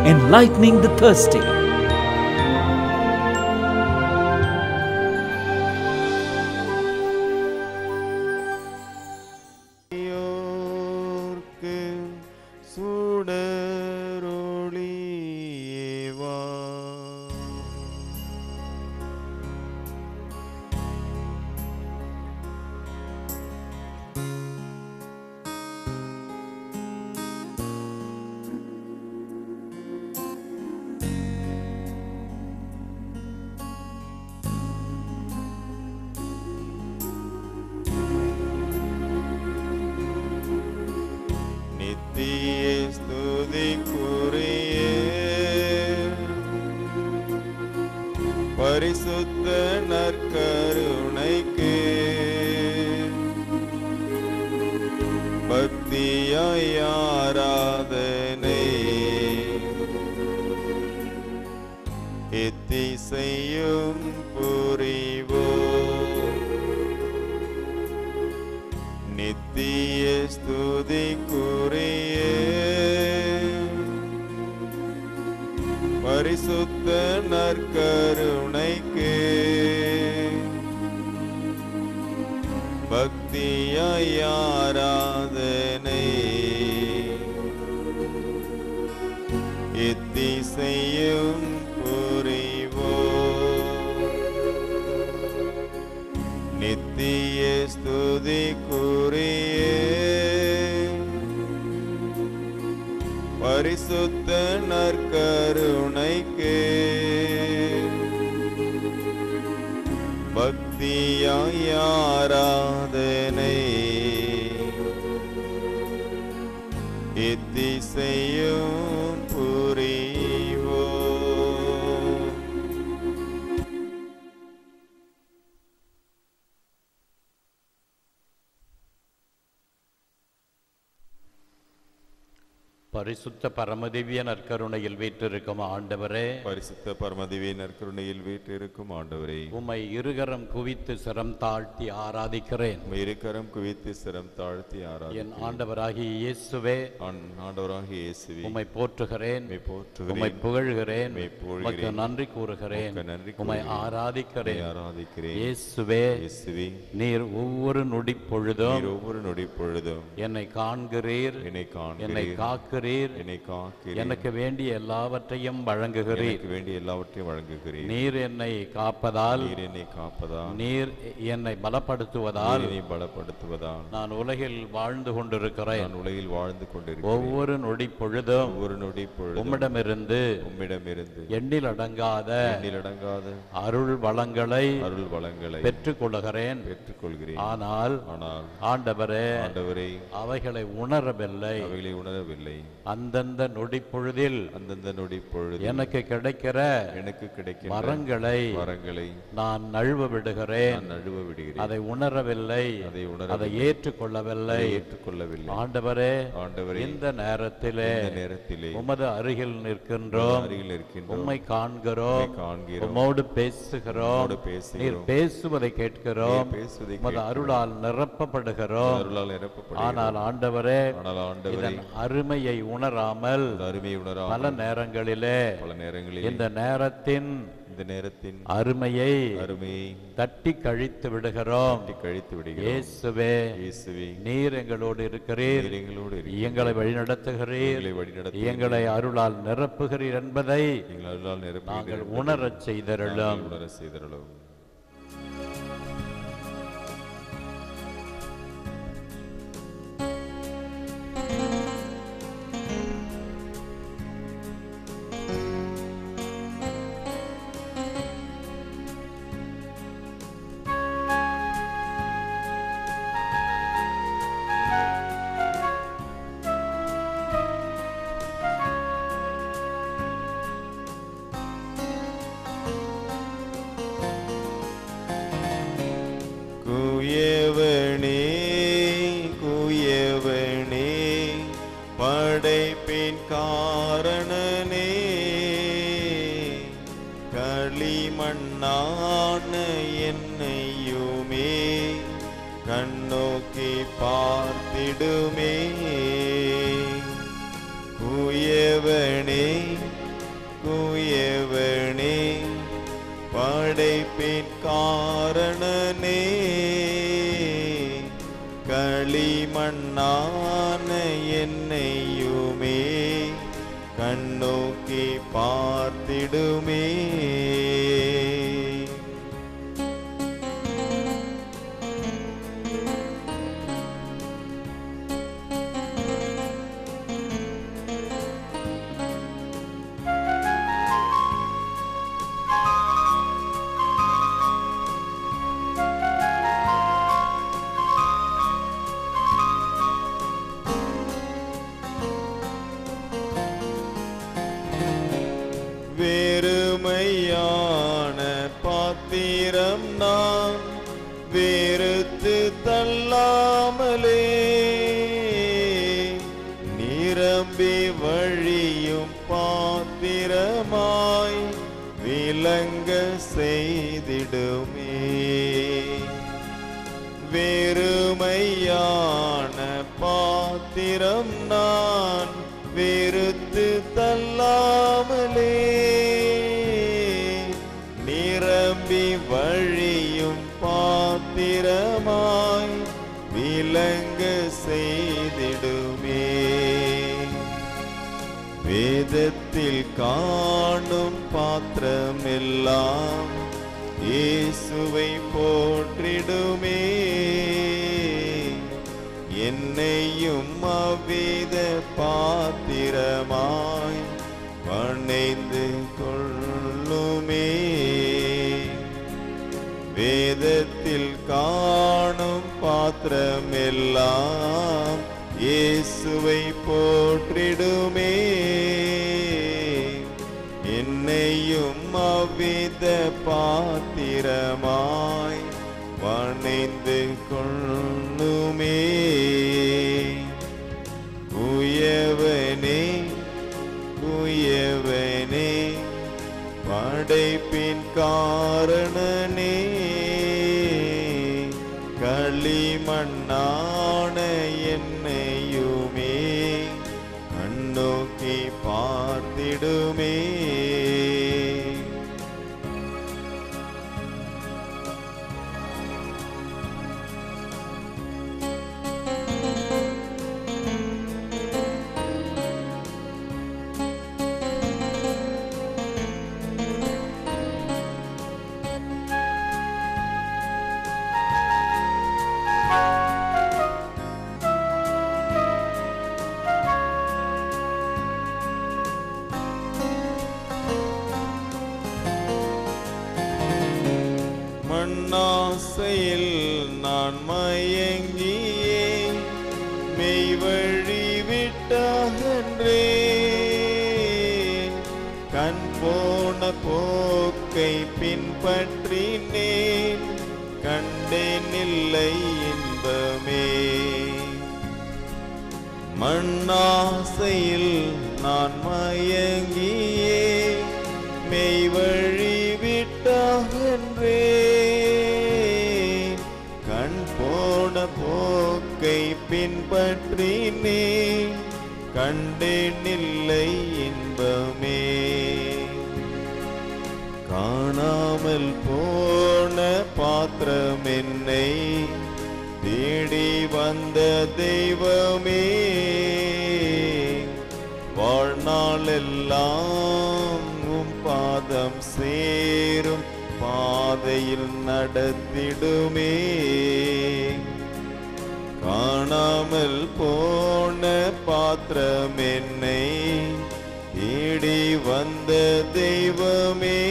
enlightening the thirsty. யோர்க்கு சுடரொளியே வா. நித்திய ஸ்துதிக்குரிய பரிசுத்த நற்கருணைக்கு பக்தியாய் ஆராதனை எத்திசையும் புரிவோ நித்திய ஸ்துதிக்குரிய பரிசுத்த நற்கருணைக்கு பக்தியாய் ஆராதனை எத்திசையும் புரிவோ நித்திய ஸ்துதிக்குரிய பரிசுத்த நற்கருணைக்கு பக்தியாய் ஆராதனை எத்திசையும் புரிவோ பரிசுத்த பரமதிவ்ய நற்கருணையில் வீற்றிருக்கும் ஆண்டவரே பரிசுத்த பரமதிவே நற்கருணையில் வீற்றிருக்கும் ஆண்டவரே உம்மை இருகரம் குவித்து சிரம் தாழ்த்தி ஆராதிக்கிறேன் உம்மை இருக்கரம் குவித்து சிரம் தாழ்த்தி என் ஆராதி ஆண்டவராகிய இயேசுவே ஆண்டவராகிய இயேசுவே உம்மை போற்றுகிறேன் உம்மை போற்றுகிறேன் உம்மை புகழ்கிறேன் உம்மை புகழ்கிறேன். உமக்கு நன்றி கூறுகிறேன் உமக்கு நன்றி உம்மை கூறுகிறேன். ஆராதிக்கிறேன் உம்மை ஆராதிக்கிறேன் இயேசுவே இயேசுவே நீர் ஒவ்வொரு நொடி பொழுதும் நீர் ஒவ்வொரு நொடி பொழுதும் என்னை காண்கிறீர் என்னை என்னை காண்கிறீர் காக்கிறீர் என்னை காக்கிறீர் எனக்கு வேண்டிய எல்லாவற்றையும் வழங்குகிறீர் எனக்கு வேண்டிய எல்லாவற்றையும் வழங்குகிறீர் நீர் என்னை காப்பதால் நீர் என்னை காப்பதால் நீர் என்னை பலப்படுத்துவதால் நீர் என்னை பலப்படுத்துவதால் நான் உலகில் வாழ்ந்து கொண்டிருக்கிறேன் நான் உலகில் வாழ்ந்து கொண்டிருக்கிறேன் ஒவ்வொரு நொடி பொழுதும் ஒவ்வொரு நொடி பொழுதும் உம்மிடமிருந்து உம்மிடமிருந்து எண்ணில் அடங்காத எண்ணிலடங்காத அருள் வளங்களை அருள் வளங்களை பெற்றுக் கொள்கிறேன் பெற்றுக்கொள்கிறேன் ஆனால் ஆனால் ஆண்டவரே ஆண்டவரை அவைகளை உணரவில்லை அவைகளை உணரவில்லை அந்தந்த நொடி பொழுதில் அந்தந்த நொடி பொழுது எனக்கு கிடைக்கிற எனக்கு கிடைக்கின்ற வரங்களை வரங்களை நான் நழுவ விடுகிறேன் நான் நழுவ விடுகிறேன் அதை உணரவில்லை அதை அதை உணரவில்லை ஏற்றுக்கொள்ளவில்லை அதை ஏற்றுக்கொள்ளவில்லை ஆண்டவரே ஆண்டவரே இந்த நேரத்திலே இந்த நேரத்திலே உமது அருகில் நிற்கின்றோம் அருகில் இருக்கின்றோம் உம்மை காண்கிறோம் உம்மை காண்கிறோம் உம்மோடு பேசுகிறோம் உம்மோடு நீர் பேசுகிறோம் பேசுவதை கேட்கிறோம் நீர் பேசுவதை உமது கேட்கிறோம். அருளால் நிரப்பப்படுகிறோம் அருளால் நிரப்பப்படுகிறோம் ஆனால் ஆண்டவரே ஆனால் ஆண்டவரே இதன் அருமையை உணராமல் இந்த அருமையை பல உணராமல் நேரங்களிலே பல நேரங்களில் இந்த நேரத்தின் இந்த நேரத்தின் அருமையை அருமையை தட்டி கழித்து விடுகிறோம் தட்டி கழித்து விடுகிறோம் இயேசுவே இயேசுவே நீர் எங்களோடு இருக்கிறீர் நீர் எங்களோடு இருக்கிறீர். எங்களை வழிநடத்துகிறீர் எங்களை வழிநடத்துகிறீர். எங்களை அருளால் நிரப்புகிறீர் என்பதை எங்கள் அருளால் நிரப்புகிறீர் நாங்கள் என்பதை உணரச் செய்தருளும் நாங்கள் உணர செய்தருளும் குயவனே குயவனே படைப்பின் காரணனே களிமண்ணான என்னையுமே கண்ணோக்கி பார்த்திடுமே குயவனே தூயவனே படைப்பின் காரணனே களிமண்ணான என்னையுமே கண்ணோக்கி பார்த்திடுமே வெறுமையான பாத்திரம் நான் வெறுத்து தள்ளாமலே நிரம்பி வழியும் பாத்திரமாய் விளங்க செய்திடுமே வெறுமையான பாத்திரம் நான் வெறுத்து தள்ளாமலே நிரம்பி வழியும் பாத்திரமாய் விளங்க செய்திடுமே வேதத்தில் காணும் பாத்திரமெல்லாம் இயேசுவை போற்றிடுமே என்னையும் அவ்வித பாத்திரமாய் வணைந்து கொள்ளுமே வேதத்தில் காணும் பாத்திரமெல்லாம் இயேசுவை போற்றிடுமே என்னையும் அவ்வித பாத்திரமாய் வணைந்து கொள்ளுமே குயவனே குயவனே படைப்பின் காரணனே களிமண்ணான என்னையுமே கண்ணோக்கி பார்த்திடுமே மண்ணாசையில் நான் மயங்கியே மெய்வழி விட்டகன்றே கண் போன போக்கை பின்பற்றினேன் கண்டேன் இல்லை இன்பமே மண்ணாசையில் நான் மயங்கியே மெய்வழி விட்டகன்றே கண் போன போக்கை பின்பற்றினே கண்டேன் இல்லை இன்பமே காணாமல் போன பாத்திரம் என்னை தேடி வந்த தெய்வமே வாழ்நாளெல்லாம் உம் பாதம் சேரும் பாதையில் நடத்திடுமே காணாமல் போன பாத்திரம் என்னை தேடி வந்த தெய்வமே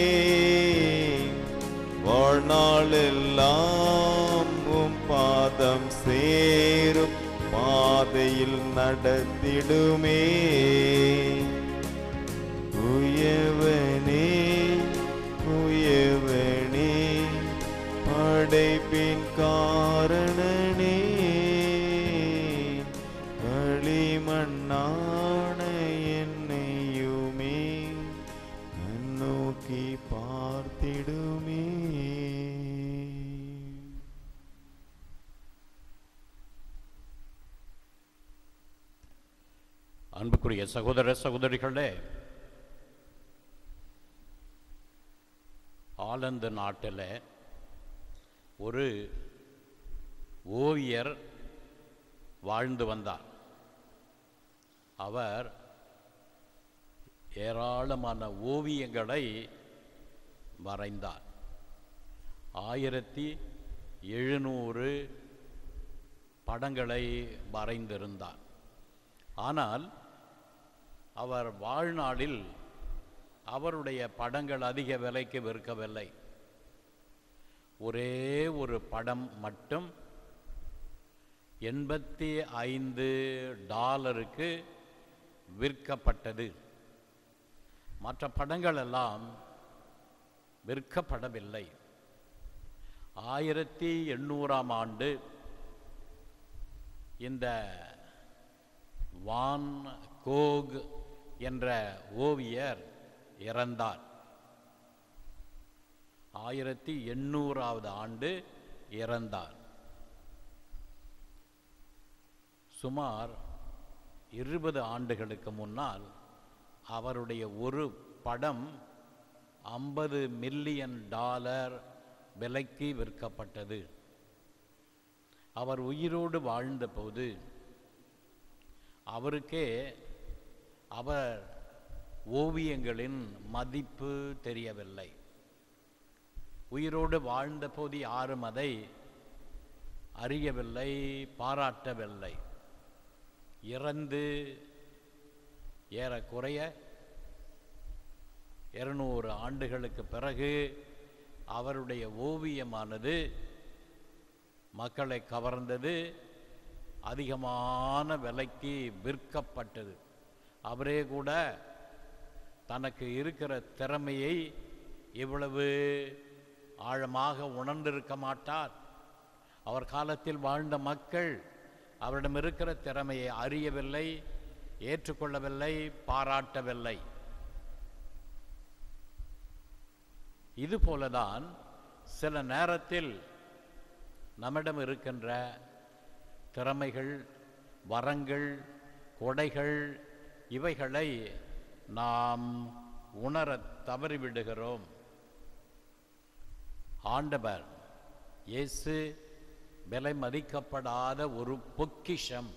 வாழ்நாளெல்லாம் உம் பாதம் சேரும் பாதையில் நடத்திடுமே குயவனே குயவனே படைப்பின் காரணனே களிமண்ணான என்னையுமே நோக்கி பார்த்திடுமே அன்புக்குரிய சகோதர சகோதரிகளே ஆலந்து நாட்டில் ஒரு ஓவியர் வாழ்ந்து வந்தார் அவர் ஏராளமான ஓவியங்களை வரைந்தார் ஆயிரத்தி எழுநூறு படங்களை வரைந்திருந்தார் ஆனால் அவர் வாழ்நாளில் அவருடைய படங்கள் அதிக விலைக்கு விற்கவில்லை ஒரே ஒரு படம் மட்டும் எண்பத்தி ஐந்து டாலருக்கு விற்கப்பட்டது மற்ற படங்கள் எல்லாம் விற்கப்படவில்லை ஆயிரத்தி எண்ணூறாம் ஆண்டு இந்த வான் கோக் என்ற ஓவியர் இறந்தார் ஆயிரத்தி எண்ணூறாவது ஆண்டு இறந்தார் சுமார் இருபது ஆண்டுகளுக்கு முன்னால் அவருடைய ஒரு படம் ஐம்பது மில்லியன் டாலர் விலைக்கு விற்கப்பட்டது அவர் உயிரோடு வாழ்ந்தபோது அவருக்கே அவர் ஓவியங்களின் மதிப்பு தெரியவில்லை உயிரோடு வாழ்ந்தபோது யாரும் அதை அறியவில்லை பாராட்டவில்லை இறந்து ஏறக்குறைய இருநூறு ஆண்டுகளுக்கு பிறகு அவருடைய ஓவியமானது மக்களை கவர்ந்தது அதிகமான விலைக்கு விற்கப்பட்டது அவரே கூட தனக்கு இருக்கிற திறமையை இவ்வளவு ஆழமாக உணர்ந்திருக்க மாட்டார் அவர் காலத்தில் வாழ்ந்த மக்கள் அவரிடம் இருக்கிற திறமையை அறியவில்லை ஏற்றுக்கொள்ளவில்லை பாராட்டவில்லை இதுபோலதான் சில நேரத்தில் நம்மிடம் இருக்கின்ற திறமைகள் வரங்கள் கொடைகள் இவைகளை நாம் உணரத் தவறிவிடுகிறோம் ஆண்டவர் இயேசு விலை மதிக்கப்படாத ஒரு பொக்கிஷம்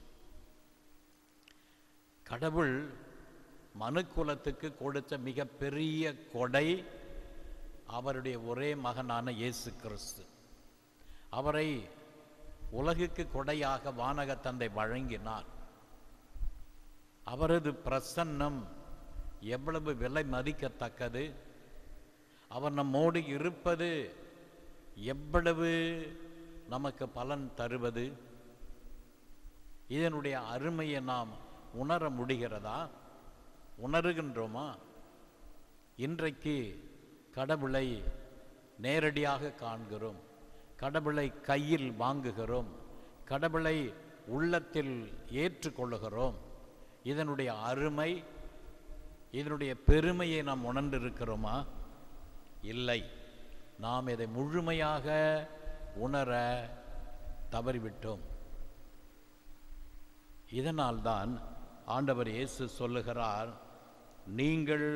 கடவுள் மனுக்குலத்துக்கு கொடுத்த மிகப்பெரிய கொடை அவருடைய ஒரே மகனான இயேசு கிறிஸ்து அவரை உலகுக்கு கொடையாக வானக தந்தை வழங்கினார் அவரது பிரசன்னம் எவ்வளவு விலை மதிக்கத்தக்கது அவர் நம்மோடு இருப்பது எவ்வளவு நமக்கு பலன் தருவது இதனுடைய அருமையை நாம் உணர முடிகிறதா உணர்கின்றோமா இன்றைக்கு கடவுளை நேரடியாக காண்கிறோம் கடவுளை கையில் வாங்குகிறோம் கடவுளை உள்ளத்தில் ஏற்றுக்கொள்ளுகிறோம் இதனுடைய அருமை இதனுடைய பெருமையை நாம் உணர்ந்திருக்கிறோமா இல்லை நாம் இதை முழுமையாக உணர தவறிவிட்டோம் இதனால்தான் ஆண்டவர் இயேசு சொல்லுகிறார் நீங்கள்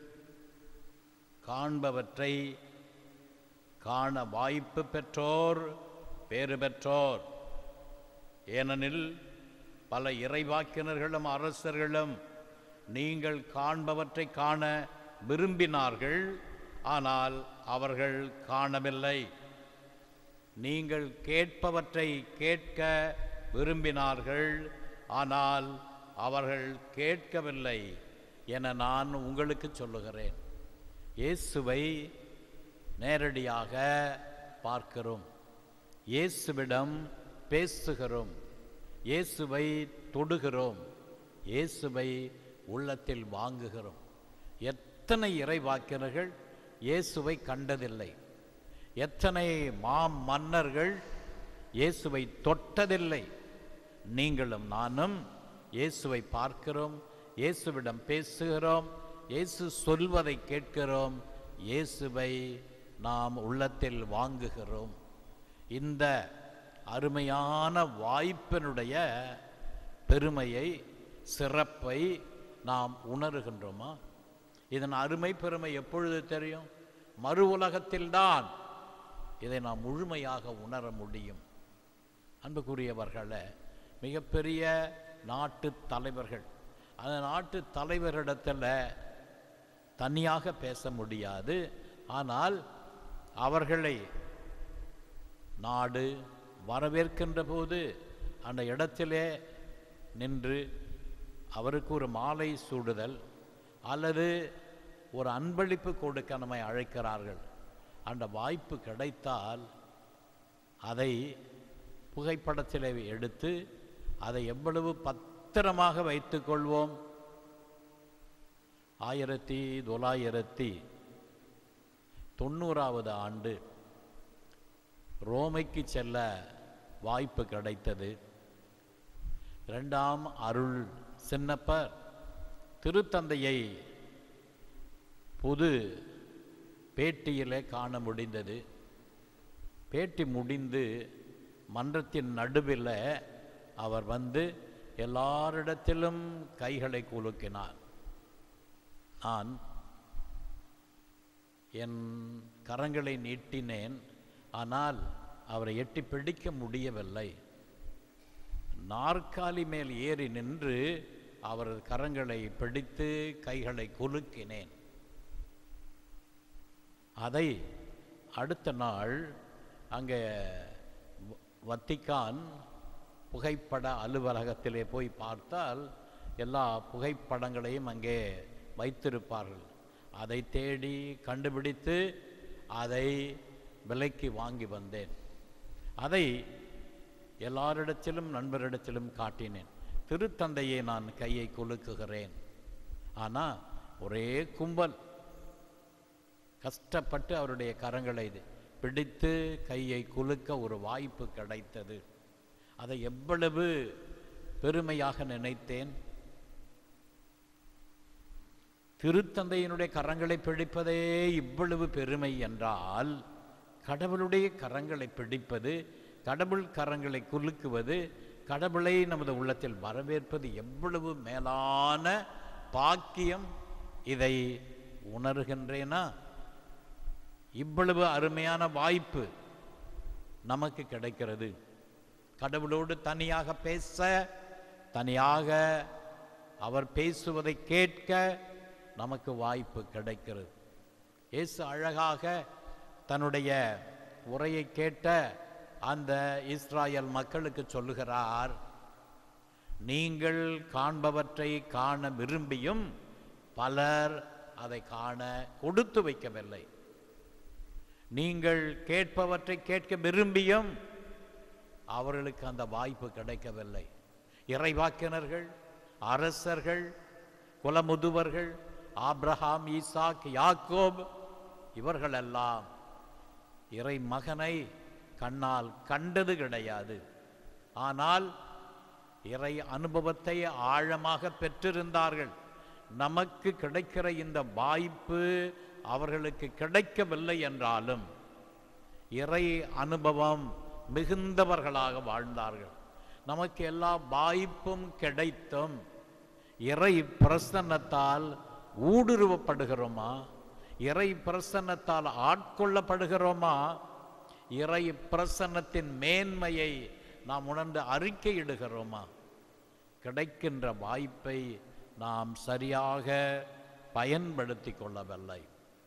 காண்பவற்றை காண வாய்ப்பு பெற்றோர் பேறு பெற்றோர் ஏனெனில் பல இறைவாக்கினர்களும் அரசர்களும் நீங்கள் காண்பவற்றை காண விரும்பினார்கள் ஆனால் அவர்கள் காணவில்லை நீங்கள் கேட்பவற்றை கேட்க விரும்பினார்கள் ஆனால் அவர்கள் கேட்கவில்லை என நான் உங்களுக்கு சொல்லுகிறேன் இயேசுவை நேரடியாக பார்க்கிறோம் இயேசுவிடம் பேசுகிறோம் இயேசுவை தொடுகிறோம் இயேசுவை உள்ளத்தில் வாங்குகிறோம் எத்தனை இறைவாக்கினர்கள் இயேசுவை கண்டதில்லை எத்தனை மாம் மன்னர்கள் இயேசுவை தொட்டதில்லை நீங்களும் நானும் இயேசுவை பார்க்கிறோம் இயேசுவிடம் பேசுகிறோம் இயேசு சொல்வதை கேட்கிறோம் இயேசுவை நாம் உள்ளத்தில் வாங்குகிறோம் இந்த அருமையான வாய்ப்பினுடைய பெருமையை சிறப்பை நாம் உணர்கின்றோமா இதன் அருமை பெருமை எப்பொழுது தெரியும் மறு உலகத்தில்தான் இதை நாம் முழுமையாக உணர முடியும் அன்புக்குரியவர்களே மிகப்பெரிய நாட்டு தலைவர்கள் அந்த நாட்டு தலைவரிடத்தில் தனியாக பேச முடியாது ஆனால் அவர்களை நாடு வரவேற்கின்ற போது அந்த இடத்திலே நின்று அவருக்கு ஒரு மாலை சூடுதல் அல்லது ஒரு அன்பளிப்பு கொடுக்க நம்மை அழைக்கிறார்கள் அந்த வாய்ப்பு கிடைத்தால் அதை புகைப்படத்தில் எடுத்து அதை எவ்வளவு பத்திரமாக வைத்துக்கொள்வோம் ஆயிரத்தி தொள்ளாயிரத்தி தொண்ணூறாவது ஆண்டு ரோமைக்கு செல்ல வாய்ப்பு கிடைத்தது இரண்டாம் அருள் சின்னப்பர் திருத்தந்தையை பொது பேட்டியிலே காண முடிந்தது பேட்டி முடிந்து மன்றத்தின் நடுவில் அவர் வந்து எல்லாரிடத்திலும் கைகளை குலுக்கினார் நான் என் கரங்களை நீட்டினேன் ஆனால் அவரை எட்டி பிடிக்க முடியவில்லை நாற்காலி மேல் ஏறி நின்று அவரது கரங்களை பிடித்து கைகளை குலுக்கினேன் அதை அடுத்த நாள் அங்கே வ- வத்திக்கான் புகைப்பட அலுவலகத்திலே போய் பார்த்தால் எல்லா புகைப்படங்களையும் அங்கே வைத்திருப்பார்கள் அதை தேடி கண்டுபிடித்து அதை விலைக்கு வாங்கி வந்தேன் அதை எல்லாரிடத்திலும் நண்பரிடத்திலும் காட்டினேன் திருத்தந்தையை நான் கையை குலுக்குகிறேன் ஆனால் ஒரே கும்பல் கஷ்டப்பட்டு அவருடைய கரங்களை பிடித்து கையை குலுக்க ஒரு வாய்ப்பு கிடைத்தது அதை எவ்வளவு பெருமையாக நினைத்தேன் திருத்தந்தையினுடைய கரங்களை பிடிப்பதே இவ்வளவு பெருமை என்றால் கடவுளுடைய கரங்களை பிடிப்பது கடவுள் கரங்களை குலுக்குவது கடவுளை நமது உள்ளத்தில் வரவேற்பது எவ்வளவு மேலான பாக்கியம் இதை உணர்கின்றேனா இவ்வளவு அருமையான வாய்ப்பு நமக்கு கிடைக்கிறது கடவுளோடு தனியாக பேச தனியாக அவர் பேசுவதை கேட்க நமக்கு வாய்ப்பு கிடைக்கிறது இயேசு அழகாக தன்னுடைய உரையை கேட்ட அந்த இஸ்ராயல் மக்களுக்கு சொல்லுகிறார் நீங்கள் காண்பவற்றை காண விரும்பியும் பலர் அதை காண கொடுத்து வைக்கவில்லை நீங்கள் கேட்பவற்றை கேட்க விரும்பியும் அவர்களுக்கு அந்த வாய்ப்பு கிடைக்கவில்லை இறைவாக்கினர்கள் அரசர்கள் குலமுதுவர்கள் ஆப்ரஹாம் ஈசாக் யாக்கோப் இவர்களெல்லாம் இறை மகனை கண்ணால் கண்டது கிடையாது ஆனால் இறை அனுபவத்தை ஆழமாக பெற்றிருந்தார்கள் நமக்கு கிடைக்கிற இந்த வாய்ப்பு அவர்களுக்கு கிடைக்கவில்லை என்றாலும் இறை அனுபவம் மிகுந்தவர்களாக வாழ்ந்தார்கள் நமக்கு எல்லா வாய்ப்பும் கிடைத்தும் இறை பிரசன்னத்தால் ஊடுருவப்படுகிறோமா இறை பிரசன்னத்தால் ஆட்கொள்ளப்படுகிறோமா இறை பிரசன்னத்தின் மேன்மையை நாம் உணர்ந்து அறிக்கையிடுகிறோமா கிடைக்கின்ற வாய்ப்பை நாம் சரியாக பயன்படுத்தி கொள்ளவில்லை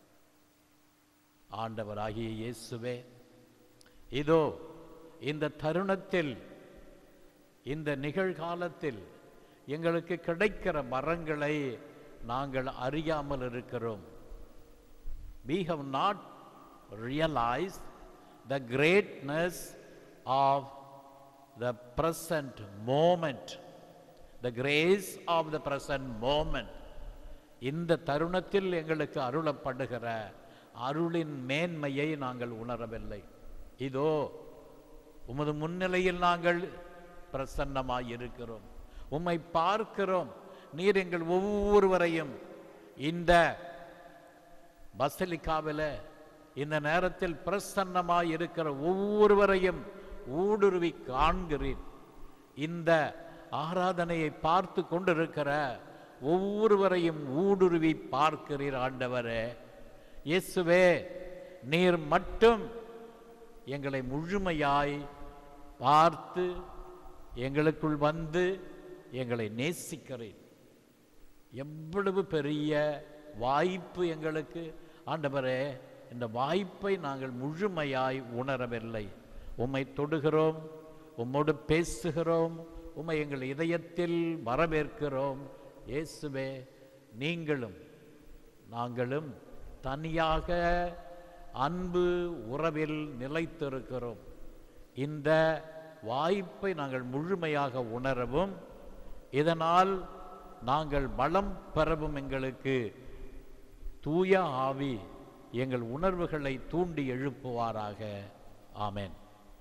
ஆண்டவராகிய இயேசுவே இதோ இந்த தருணத்தில் இந்த நிகழ்காலத்தில் எங்களுக்கு கிடைக்கிற வரங்களை நாங்கள் அறியாமல் இருக்கிறோம் we have not realized the greatness of the present moment the grace of the present moment இந்த தருணத்தில் எங்களுக்கு அருளப்படுகிற அருளின் மேன்மையை நாங்கள் உணரவில்லை இதோ உமது முன்னிலையில் நாங்கள் பிரசன்னமாய் இருக்கிறோம் உம்மை பார்க்கிறோம் நீர் எங்கள் ஒவ்வொருவரையும் இந்த பசலிக்காவில் இந்த நேரத்தில் பிரசன்னமாய் இருக்கிற ஒவ்வொருவரையும் ஊடுருவி காண்கிறீர் இந்த ஆராதனையை பார்த்து கொண்டிருக்கிற ஒவ்வொருவரையும் ஊடுருவி பார்க்கிறீர் ஆண்டவரே இயேசுவே நீர் மட்டும் எங்களை முழுமையாய் பார்த்து எங்களுக்குள் வந்து எங்களை நேசிக்கிறேன் எவ்வளவு பெரிய வாய்ப்பு எங்களுக்கு ஆண்டவரே இந்த வாய்ப்பை நாங்கள் முழுமையாய் உணரவில்லை உம்மை தொடுகிறோம் உம்மோடு பேசுகிறோம் உம்மை எங்கள் இதயத்தில் வரவேற்கிறோம் இயேசுவே நீங்களும் நாங்களும் தனியாக அன்பு உறவில் நிலைத்திருக்கிறோம் இந்த வாய்ப்பை நாங்கள் முழுமையாக உணரவும் இதனால் நாங்கள் பலம் பெறவும் எங்களுக்கு தூய ஆவி எங்கள் உணர்வுகளை தூண்டி எழுப்புவாராக ஆமென்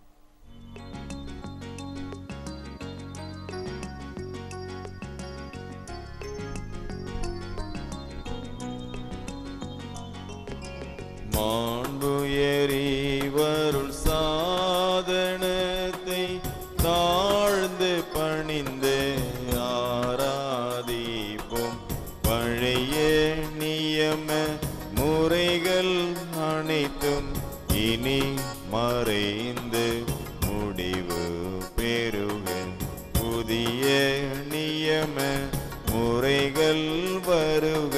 மாண்புயரிவருள் சாதனத்தை தாழ்ந்து பணிந்து ஆராதிப்போம் பழைய நியம முறைகள் அனைத்தும் இனி மறைந்து முடிவு பெறுக புதிய நியம முறைகள் வருக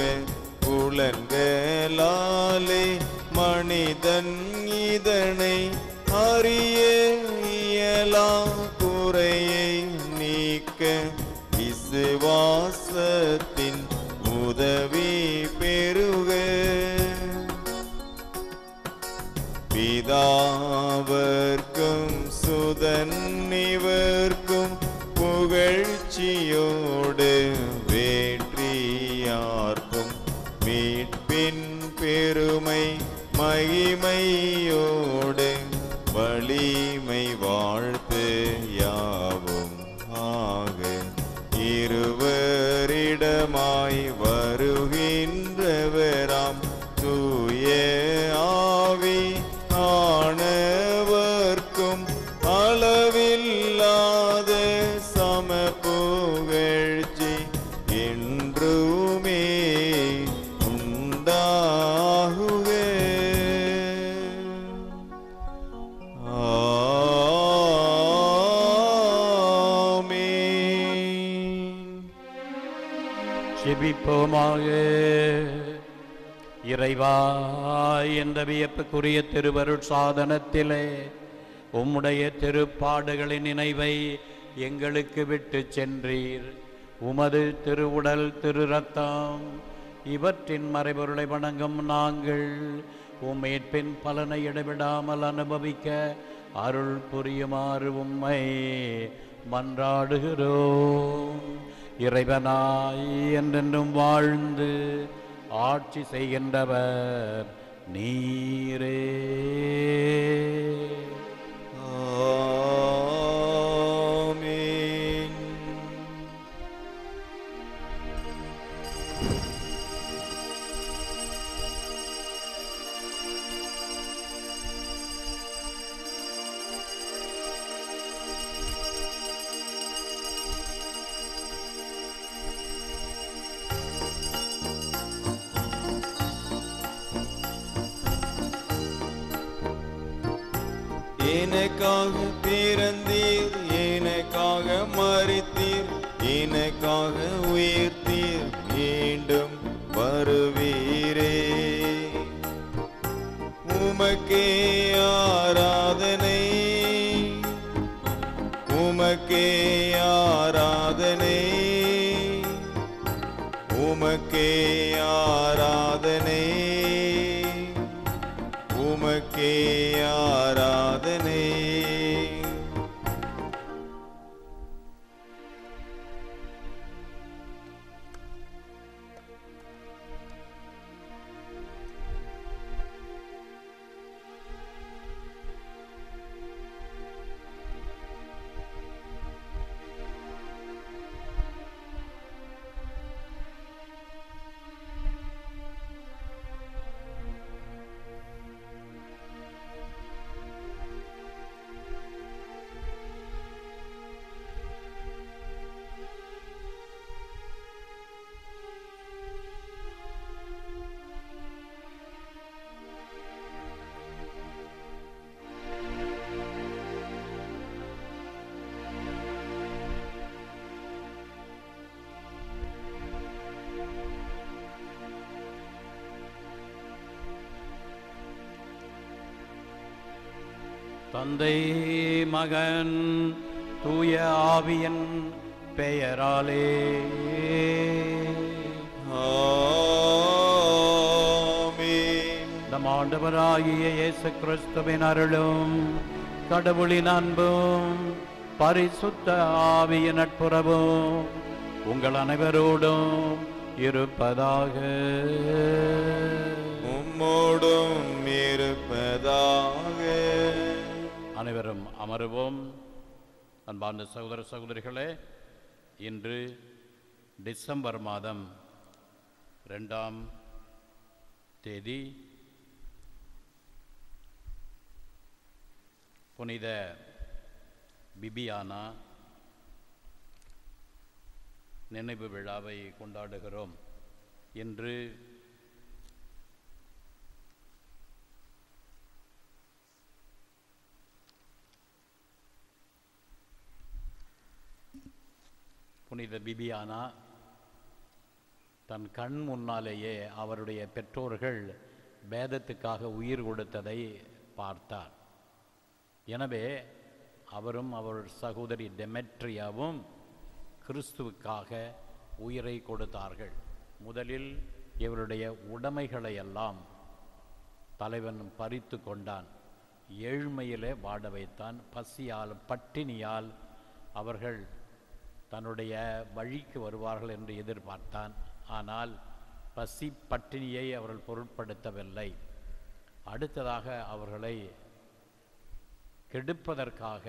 புலன்களாலே மனிதன் இதனை அறிய இயலா குறையை நீக்க விசுவாசத்தின் உதவி பெறுக பிதாவர்க்கும் சுதன் இவர்க்கும் புகழ்ச்சியோடு வேற்றியார்க்கும் மீட்பின் பெருமை மகிமையோடு வலிமை வாழ்த்து யாவும் ஆக இருவரிடமாய் வருகின்றவராம் தூய ஆவி ஆனவர்க்கும் அளவில்லாத சம புகழ்ச்சி என்றுமே உண்டாகுக ஆமென் செபிப்போமாக இறைவா என்ற வியப்புக்குரிய திருவருட் சாதனத்திலே உம்முடைய திருப்பாடுகளின் நினைவை எங்களுக்கு விட்டு சென்றீர் உமது திருவுடல் திரு ரத்தம் இவற்றின் மறைபொருளை வணங்கும் நாங்கள் உம்மேற்பின் பலனை இடைவிடாமல் அனுபவிக்க அருள் புரியுமாறு உம்மை மன்றாடுகிறோம் இறைவனாய் என்றென்றும் வாழ்ந்து ஆட்சி செய்கின்றவர் நீரே ஆமென் எனக்காக பிறந்தீர் எனக்காக மறித்தீர் எனக்காக உயிர்த்தீர் மீண்டும் வருவீரே உமக்கே ஆராதனை உமக்கே ஆராதனை உமக்கே ஆராதனை உமக்கே ஆராதனை தந்தை மகன் தூய ஆவியின் பெயராலே ஆமென். நம் ஆண்டவராகிய இயேசு கிறிஸ்துவின் அருளும் கடவுளின் அன்பும் பரிசுத்த ஆவியின் நட்புறவும் உங்கள் அனைவரோடும் இருப்பதாக உம்மோடும் இருப்பதாக அனைவரும் அமருவோம் அன்பார்ந்த சகோதர சகோதரிகளே இன்று டிசம்பர் மாதம் ரெண்டாம் தேதி புனித பிபியானா நினைவு விழாவை கொண்டாடுகிறோம் இன்று புனித பிபியானா தன் கண் முன்னாலேயே அவருடைய பெற்றோர்கள் பேதத்துக்காக உயிர் கொடுத்ததை பார்த்தார் எனவே அவரும் அவர் சகோதரி டெமெட்ரியாவும் கிறிஸ்துவுக்காக உயிரை கொடுத்தார்கள் முதலில் இவருடைய உடைமைகளை எல்லாம் தலைவன் பறித்து கொண்டான் ஏழ்மையிலே வாட வைத்தான் பசியால் பட்டினியால் அவர்கள் தன்னுடைய வழிக்கு வருவார்கள் என்று எதிர்பார்த்தான் ஆனால் பசி பட்டினியை அவர்கள் பொருட்படுத்தவில்லை அடுத்ததாக அவர்களை கெடுப்பதற்காக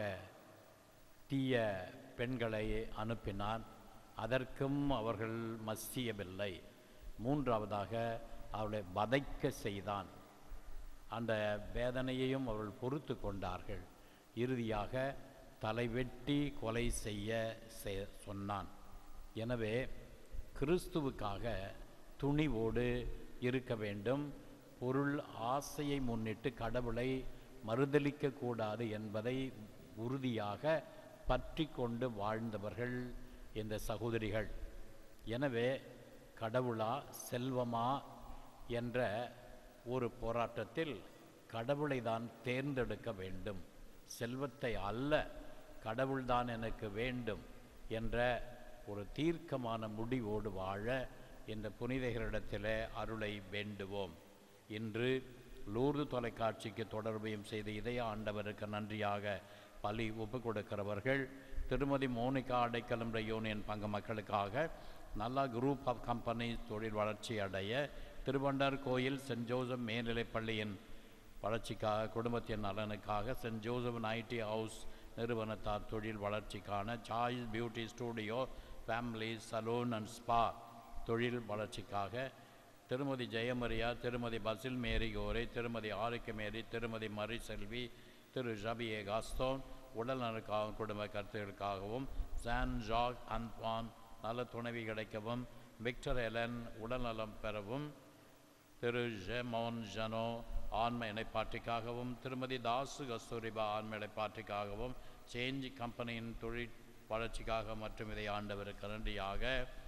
தீய பெண்களை அனுப்பினான் அதற்கும் அவர்கள் மசியவில்லை மூன்றாவதாக அவளை வதைக்க செய்தான் அந்த வேதனையையும் அவர்கள் பொறுத்து கொண்டார்கள் இறுதியாக தலைவெட்டி கொலை செய்ய செ- சொன்னான் எனவே கிறிஸ்துவுக்காக துணிவோடு இருக்க வேண்டும் பொருள் ஆசையை முன்னிட்டு கடவுளை மறுதலிக்க கூடாது என்பதை உறுதியாக பற்றி கொண்டு வாழ்ந்தவர்கள் இந்த சகோதரிகள் எனவே கடவுளா செல்வமா என்ற ஒரு போராட்டத்தில் கடவுளை தான் தேர்ந்தெடுக்க வேண்டும் செல்வத்தை அல்ல கடவுள்தான் எனக்கு வேண்டும் என்ற ஒரு தீர்க்கமான முடிவோடு வாழ இந்த புனிதர்களிடத்திலே அருளை வேண்டுவோம் இன்று லூர்து தொலைக்காட்சிக்கு தொடர்பையும் செய்து இதய ஆண்டவருக்கு நன்றியாக பலி ஒப்பு கொடுக்கிறவர்கள் திருமதி மோனிகா அடைக்கலம் யூனியன் பங்கு மக்களுக்காக நல்லா குரூப் ஆஃப் கம்பெனி தொழில் வளர்ச்சி அடைய திருவண்டார் கோயில் சென்ட் ஜோசப் மேல்நிலைப் பள்ளியின் வளர்ச்சிக்காக குடும்பத்தின் நலனுக்காக சென்ட் ஜோசப் ஐடி ஹவுஸ் நிறுவனத்தார் தொழில் வளர்ச்சிக்கான choice beauty studio family salon and spa தொழில் வளர்ச்சிக்காக திருமதி ஜெயமரியா திருமதி பசில் மேரி கோரை திருமதி ஆரோக்கிய மேரி திருமதி மரி செல்வி திரு ஜபியே காஸ்தோன் உடல் நலனுக்காகவும் குடும்ப கருத்துகளுக்காகவும் சான் ஜாக் அன்பான் நல்ல துணைவி கிடைக்கவும் விக்டர் எலன் உடல்நலம் பெறவும் திரு ஜெமோன் ஜனோ ஆன்ம இணைப்பாட்டிக்காகவும் திருமதி தாசு கஸ்தூரிபா ஆன்ம இணைப்பாட்டிக்காகவும் சேஞ்ச் கம்பெனியின் தொழில் வளர்ச்சிக்காக மற்றும் இதை ஆண்டவருக்கு நன்றியாக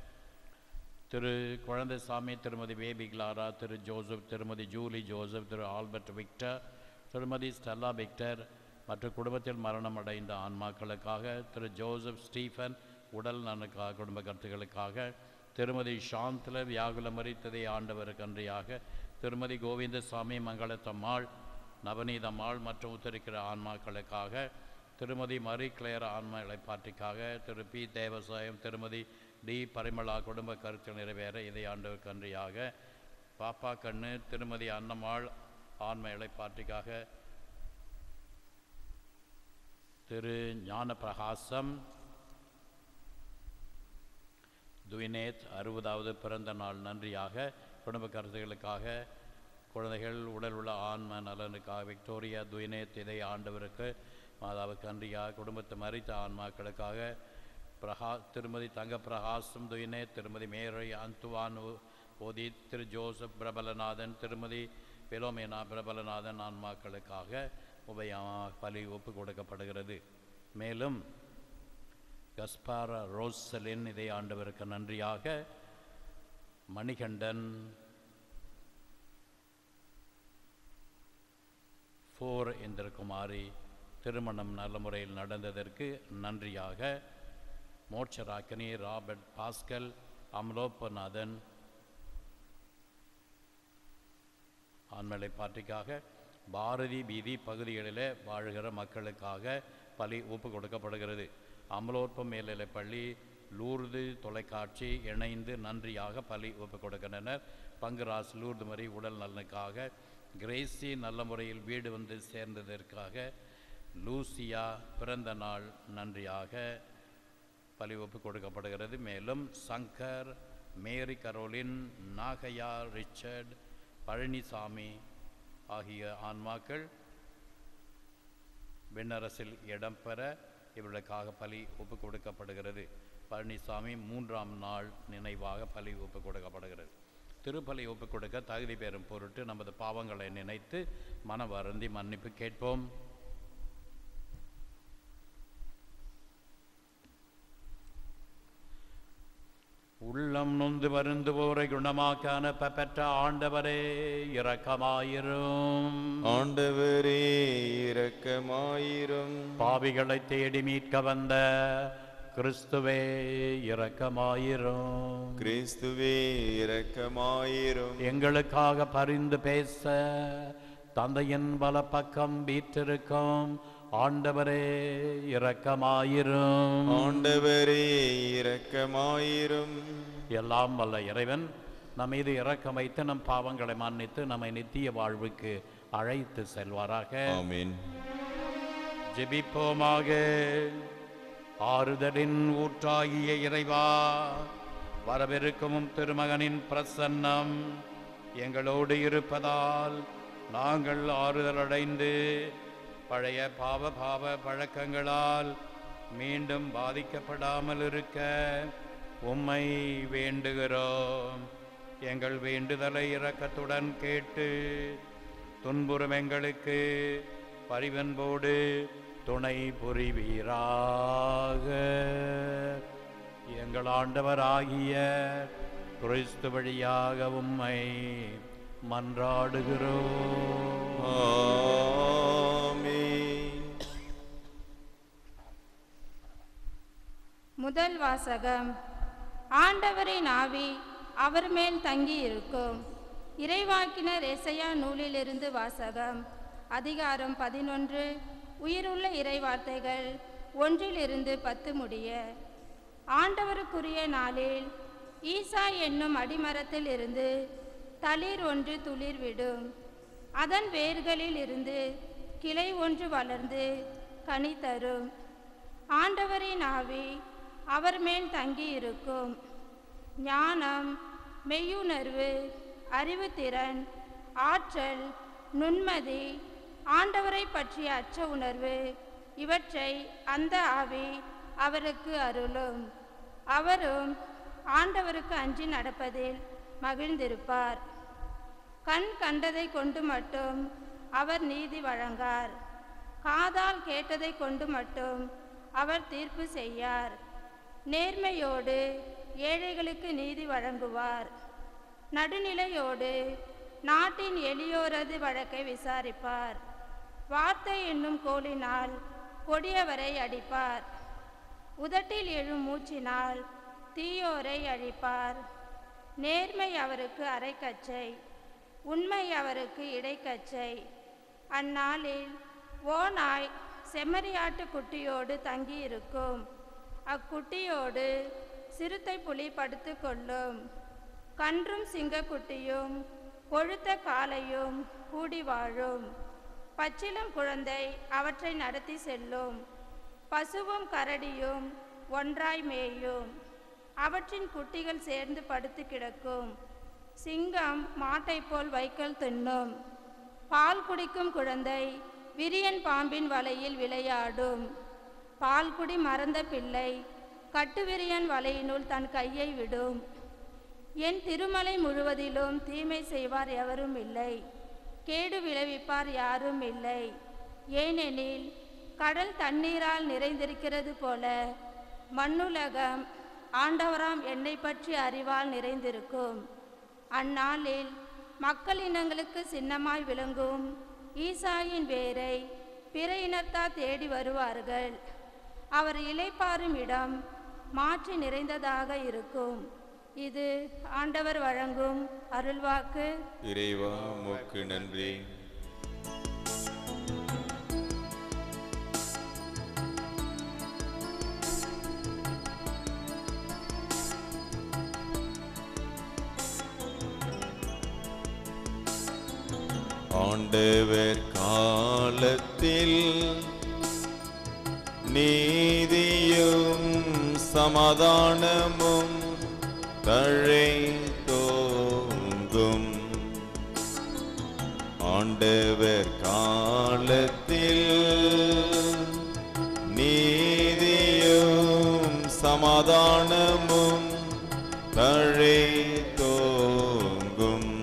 திரு குழந்தைசாமி திருமதி பேபி கிளாரா திரு ஜோசப் திருமதி ஜூலி ஜோசப் திரு ஆல்பர்ட் விக்டர் திருமதி ஸ்டெல்லா விக்டர் மற்றும் குடும்பத்தில் மரணம் அடைந்த ஆன்மாக்களுக்காக திரு ஜோசப் ஸ்டீஃபன் உடல் நலனுக்காக குடும்ப கருத்துக்களுக்காக திருமதி சாந்தல வியாகுல மறித்ததை ஆண்டவருக்கு நன்றியாக திருமதி கோவிந்தசாமி மங்களத்தம்மாள் நவநீதம்மாள் மற்றும் உத்தரிக்கிற ஆன்மாக்களுக்காக திருமதி மரி கிளேர் ஆன்மா இழைப்பாட்டிக்காக திரு பி தேவசாயம் திருமதி டி பரிமளா குடும்ப கருத்து நிறைவேற இதை ஆண்டவருக்கு நன்றியாக பாப்பா கண்ணு திருமதி அன்னம்மாள் ஆன்ம இழைப்பாட்டிக்காக திரு ஞான பிரகாசம் துவினேத் அறுபதாவது பிறந்த நாள் நன்றியாக குடும்ப கருத்துகளுக்காக குழந்தைகள் உடல் உள்ள ஆன்ம நலனுக்காக விக்டோரியா துவினேத் இதை ஆண்டவருக்கு மாதாவுக்கு நன்றியாக குடும்பத்தை மறித்த ஆன்மாக்களுக்காக பிரகா திருமதி தங்க பிரகாசம் துயினே திருமதி மேரை அந்துவான் உ- ஓதி திரு ஜோசப் பிரபலநாதன் திருமதி பிலோமேனா பிரபலநாதன் ஆன்மாக்களுக்காக உபயா பலி ஒப்பு கொடுக்கப்படுகிறது மேலும் கஸ்பார ரோசலின் இதை ஆண்டவருக்கு நன்றியாக மணிகண்டன் ஃபோர் இந்திரகுமாரி திருமணம் நல்ல முறையில் நடந்ததற்கு நன்றியாக மோட்சராக்கினி ராபர்ட் பாஸ்கல் அமலோப்பநாதன் ஆண்மலை பாட்டிக்காக பாரதி வீதி பகுதிகளில் வாழுகிற மக்களுக்காக பலி ஒப்பு கொடுக்கப்படுகிறது அமலோற்பம் மேல்நிலைப் பள்ளி லூர்து தொலைக்காட்சி இணைந்து நன்றியாக பலி ஒப்பு கொடுக்கின்றனர் பங்குராஸ் லூர்து மரி உடல் நலனுக்காக கிரேசி நல்ல முறையில் வீடு வந்து சேர்ந்ததற்காக லூசியா பிறந்த நாள் நன்றியாக பலி ஒப்பு கொடுக்கப்படுகிறது மேலும் Shankar Mary Caroline Nagaiah Richard Palanisamy ஆகிய ஆன்மாக்கள் விண்ணரசில் இடம்பெற இவர்களுக்காக பலி ஒப்பு கொடுக்கப்படுகிறது பழனிசாமி மூன்றாம் நாள் நினைவாக பலி ஒப்பு கொடுக்கப்படுகிறது திருப்பலி ஒப்பு கொடுக்க தகுதி பெறும் பொருட்டு நமது பாவங்களை நினைத்து மன வருந்தி மன்னிப்பு கேட்போம் உள்ளம் நொந்து வருந்துவோரை குணமாக்க அனுப்ப பெற்ற ஆண்டவரே இரக்கமாயிரும் ஆண்டவரே இரக்கமாயிரும் பாவிகளை தேடி மீட்க வந்த கிறிஸ்துவே இரக்கமாயிரும் கிறிஸ்துவே இரக்கமாயிரும் எங்களுக்காக பரிந்து பேச தந்தையின் வலப்பக்கம் வீற்றிருக்கும் ஆண்டவரே இரக்கமாயிரும் ஆண்டவரே இரக்கமாயிரும் எல்லாம் வல்ல இறைவன் நம் மீது இரக்கம் வைத்து நம் பாவங்களை மன்னித்து நம்மை நித்திய வாழ்வுக்கு அழைத்து செல்வாராக ஆமென் ஜெபிப்போமாக ஆறுதலின் ஊற்றாகிய இறைவா வரவிருக்கும் உம் திருமகனின் பிரசன்னம் எங்களோடு இருப்பதால் நாங்கள் ஆறுதல் அடைந்து பழைய பாவ பாவ பழக்கங்களால் மீண்டும் பாதிக்கப்படாமல் இருக்க உம்மை வேண்டுகிறோம் எங்கள் வேண்டுதலை இரக்கத்துடன் கேட்டு துன்புறும் எங்களுக்கு பரிவன்போடு துணை புரிவீராக எங்கள் ஆண்டவராகிய கிறிஸ்து வழியாக உம்மை மன்றாடுகிறோம் ஆமென் முதல் வாசகம் ஆண்டவரின் ஆவி அவர் மேல் தங்கி இருக்கும் இறைவாக்கினர் எசையா நூலிலிருந்து வாசகம் அதிகாரம் பதினொன்று உயிருள்ள இறைவார்த்தைகள் ஒன்றிலிருந்து பத்து முடிய ஆண்டவருக்குரிய நாளில் ஈசா என்னும் அடிமரத்தில் இருந்து தளிர் ஒன்று துளிர்விடும் அதன் வேர்களில் இருந்து கிளை ஒன்று வளர்ந்து கனி தரும் ஆண்டவரின் ஆவி அவர் மேல் தங்கி இருக்கும் ஞானம் மெய்யுணர்வு அறிவுத்திறன் ஆற்றல் நுண்மதி ஆண்டவரை பற்றிய அச்ச உணர்வு இவற்றை அந்த ஆவி அவருக்கு அருளும் அவரும் ஆண்டவருக்கு அஞ்சி நடப்பதில் மகிழ்ந்திருப்பார் கண் கண்டதை கொண்டு மட்டும் அவர் நீதி வழங்கார் காதால் கேட்டதை கொண்டு மட்டும் அவர் தீர்ப்பு செய்யார் நேர்மையோடு ஏழைகளுக்கு நீதி வழங்குவார் நடுநிலையோடு நாட்டின் எளியோரது வழக்கை விசாரிப்பார் வார்த்தை என்னும் கோலினால் கொடியவரை அடிப்பார் உதட்டில் எழும் மூச்சினால் தீயோரை அழிப்பார் நேர்மை அவருக்கு அரைக்கச்சை உண்மை அவருக்கு இடைக்கச்சை அந்நாளில் ஓநாய் செம்மறியாட்டு குட்டியோடு தங்கியிருக்கும் அக்குட்டியோடு சிறுத்தை புலி படுத்து கொள்ளும் கன்றும் சிங்கக்குட்டியும் கொழுத்த காளையும் கூடி வாழும் பச்சிளம் குழந்தை அவற்றை நடத்தி செல்லும் பசுவும் கரடியும் ஒன்றாய் மேயும் அவற்றின் குட்டிகள் சேர்ந்து படுத்து கிடக்கும் சிங்கம் மாட்டைப் போல் வைக்கல் தின்னும் பால் குடிக்கும் குழந்தை விரியன் பாம்பின் வலையில் விளையாடும் பால்குடி மறந்த பிள்ளை கட்டுவிரியன் வலையினுள் தன் கையை விடும் என் திருமலை முழுவதிலும் தீமை செய்வார் எவரும் இல்லை கேடு விளைவிப்பார் யாரும் இல்லை ஏனெனில் கடல் தண்ணீரால் நிறைந்திருக்கிறது போல மண்ணுலகம் ஆண்டவராம் என்னை பற்றி அறிவால் நிறைந்திருக்கும் அந்நாளில் மக்கள் இனங்களுக்கு சின்னமாய் விளங்கும் ஈசாயின் வேரை பிற இனத்தார் தேடி வருவார்கள் அவர் இளைப்பாறும் இடம் மாற்றி நிறைந்ததாக இருக்கும் இது ஆண்டவர் வழங்கும் அருள்வாக்கு இறைவா உமக்கு நன்றி ஆண்டவர் காலத்தில் நீதியும் சமாதானமும் தழை தோங்கும் ஆண்டவர் காலத்தில் நீதியும் சமாதானமும் தழை தோங்கும்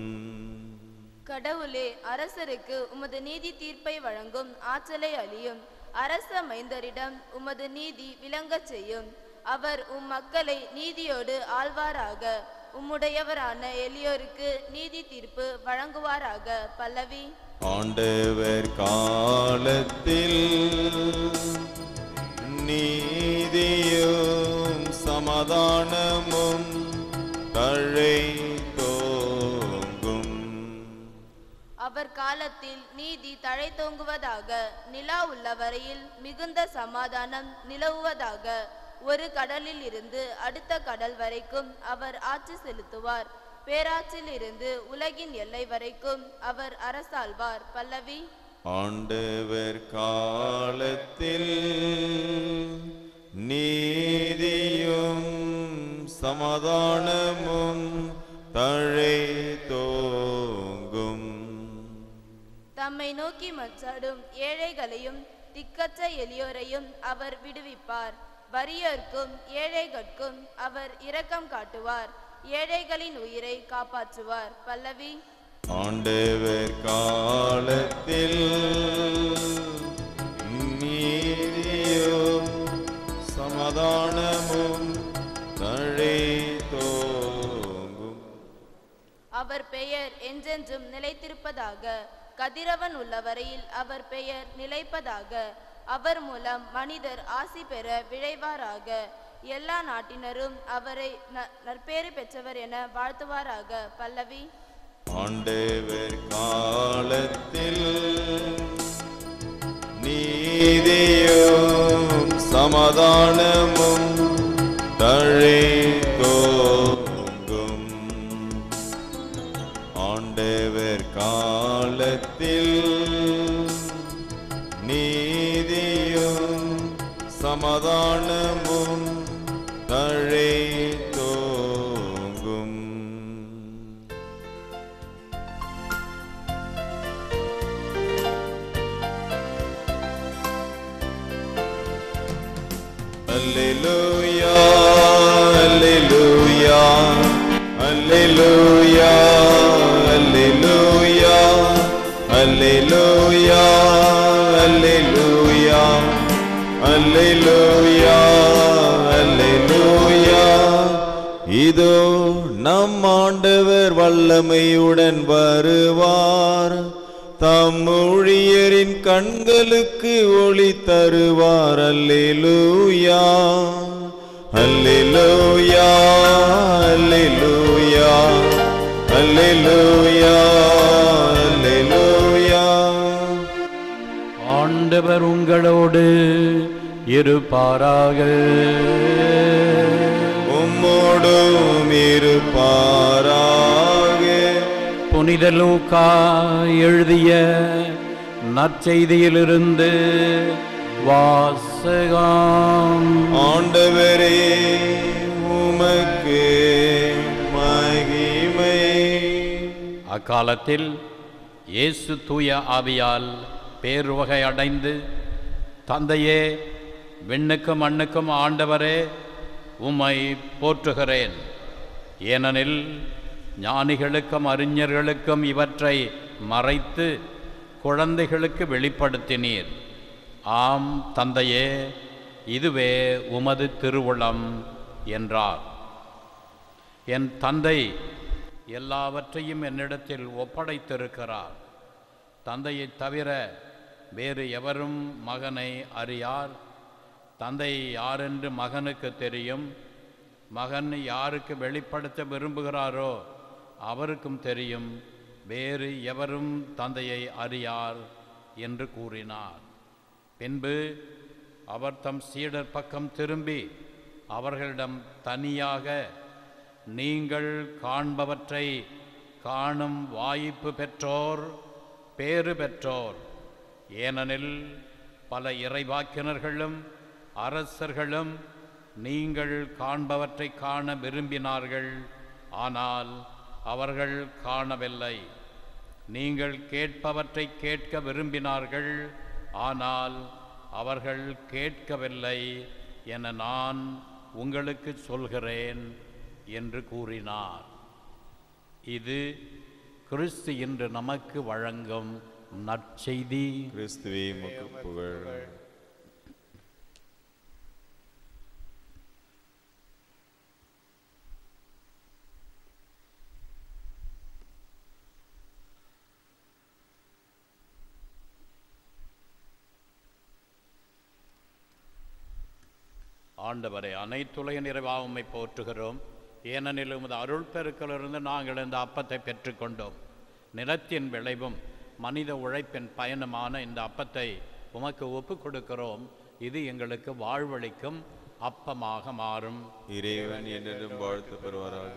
கடவுளே அரசருக்கு உமது நீதி தீர்ப்பை வழங்கும் ஆற்றலை அளியும் அரச மைந்தரிடம் உமது நீதி விளங்கச் செய்யும் அவர் உம் மக்களை நீதியோடு ஆள்வாராக உம்முடையவரான எளியோருக்கு நீதி தீர்ப்பு வழங்குவாராக பல்லவி ஆண்டவர் காலத்தில் நீதியும் சமாதானமும் தழை தோங்கும் அவர் காலத்தில் நீதி தழைத்தோங்குவதாக நிலா உள்ள வரையில் மிகுந்த சமாதானம் நிலவுவதாக ஒரு கடலில் இருந்து அடுத்த கடல் வரைக்கும் அவர் ஆட்சி செலுத்துவார் பேராற்றில் இருந்து உலகின் எல்லை வரைக்கும் அவர் அரசாள்வார் பல்லவி ஆண்டவர் காலத்தில் நீதியும் சமாதானமும் தழை தோங்கும் தம்மை நோக்கி மச்சாடும் ஏழைகளையும் திக்கற்ற எளியோரையும் அவர் விடுவிப்பார் வறியோர்க்கும் ஏழைகட்கும் அவர் இரக்கம் காட்டுவார் ஏழைகளின் உயிரை காப்பாற்றுவார் பல்லவி ஆண்டவர் காலத்தில் நீதியும் சமாதானமும் தழை தோங்கும் அவர் பெயர் என்றென்றும் நிலைத்திருப்பதாக கதிரவன் உள்ள வரையில் அவர் பெயர் நிலைப்பதாக அவர் மூலம் மனிதர் ஆசி பெற விழைவாராக எல்லா நாட்டினரும் அவரை ந- நற்பேறு பெற்றவர் என வாழ்த்துவாராக பல்லவி ஆண்டவர் காலத்தில் நீதியும் சமாதானமும் தழை தோங்கும் ஆண்டவர் காலத்தில் நீதியும் சமாதானமும் தழை தோங்கும் Alleluia, Alleluia, Alleluia, Alleluia, Alleluia, Alleluia, Alleluia, Alleluia. இதோ நம் ஆண்டவர் வல்லமையுடன் வருவார் தம் ஊழியரின் கண்களுக்கு ஒளி தருவார் அல்லேலூயா அல்லேலூயா அல்லேலூயா அல்லேலூயா அல்லேலூயா ஆண்டவர் உங்களோடு இருப்பாராக உம்மோடும் இருப்பாராக புனித லூக்கா எழுதிய நற்செய்தியிலிருந்து வாசகம் ஆண்டவரே உமக்கு மகிமை அக்காலத்தில் இயேசு தூய ஆவியால் பேருவகை அடைந்து தந்தையே விண்ணுக்கும் மண்ணுக்கும் ஆண்டவரே உம்மை போற்றுகிறேன் ஏனெனில் ஞானிகளுக்கும் அறிஞர்களுக்கும் இவற்றை மறைத்து குழந்தைகளுக்கு வெளிப்படுத்தினீர் ஆம் தந்தையே இதுவே உமது திருவுளம் என்றார் என் தந்தை எல்லாவற்றையும் என்னிடத்தில் ஒப்படைத்திருக்கிறார் தந்தையைத் தவிர வேறு எவரும் மகனை அறியார் தந்தை யாரென்று மகனுக்கு தெரியும் மகன் யாருக்கு வெளிப்படுத்த விரும்புகிறாரோ அவருக்கும் தெரியும் வேறு எவரும் தந்தையை அறியார் என்று கூறினார் பின்பு அவர் தம் சீடர் பக்கம் திரும்பி அவர்களிடம் தனியாக நீங்கள் காண்பவற்றை காணும் வாய்ப்பு பெற்றோர் பேறு பெற்றோர் ஏனெனில் பல இறைவாக்கினர்களும் அரசர்களும் நீங்கள் காண்பவற்றை காண விரும்பினார்கள் ஆனால் அவர்கள் காணவில்லை நீங்கள் கேட்பவற்றை கேட்க விரும்பினார்கள் ஆனால் அவர்கள் கேட்கவில்லை என நான் உங்களுக்கு சொல்கிறேன் என்று கூறினார் இது கிறிஸ்து இன்று நமக்கு வழங்கும் நற்செய்தி கிறிஸ்துவே உமக்கு புகழ் ஆண்டவரை அனைத்துலக நிறைவாக உம்மை போற்றுகிறோம் ஏனெனில் உமது அருள் பெருக்கிலிருந்து நாங்கள் இந்த அப்பத்தை பெற்றுக்கொண்டோம் நிலத்தின் விளைவும் மனித உழைப்பின் பயனுமான இந்த அப்பத்தை உமக்கு ஒப்புக் கொடுக்கிறோம் இது எங்களுக்கு வாழ்வளிக்கும் அப்பமாக மாறும் இறைவன் என்றும் வாழ்த்து பெறுவாராக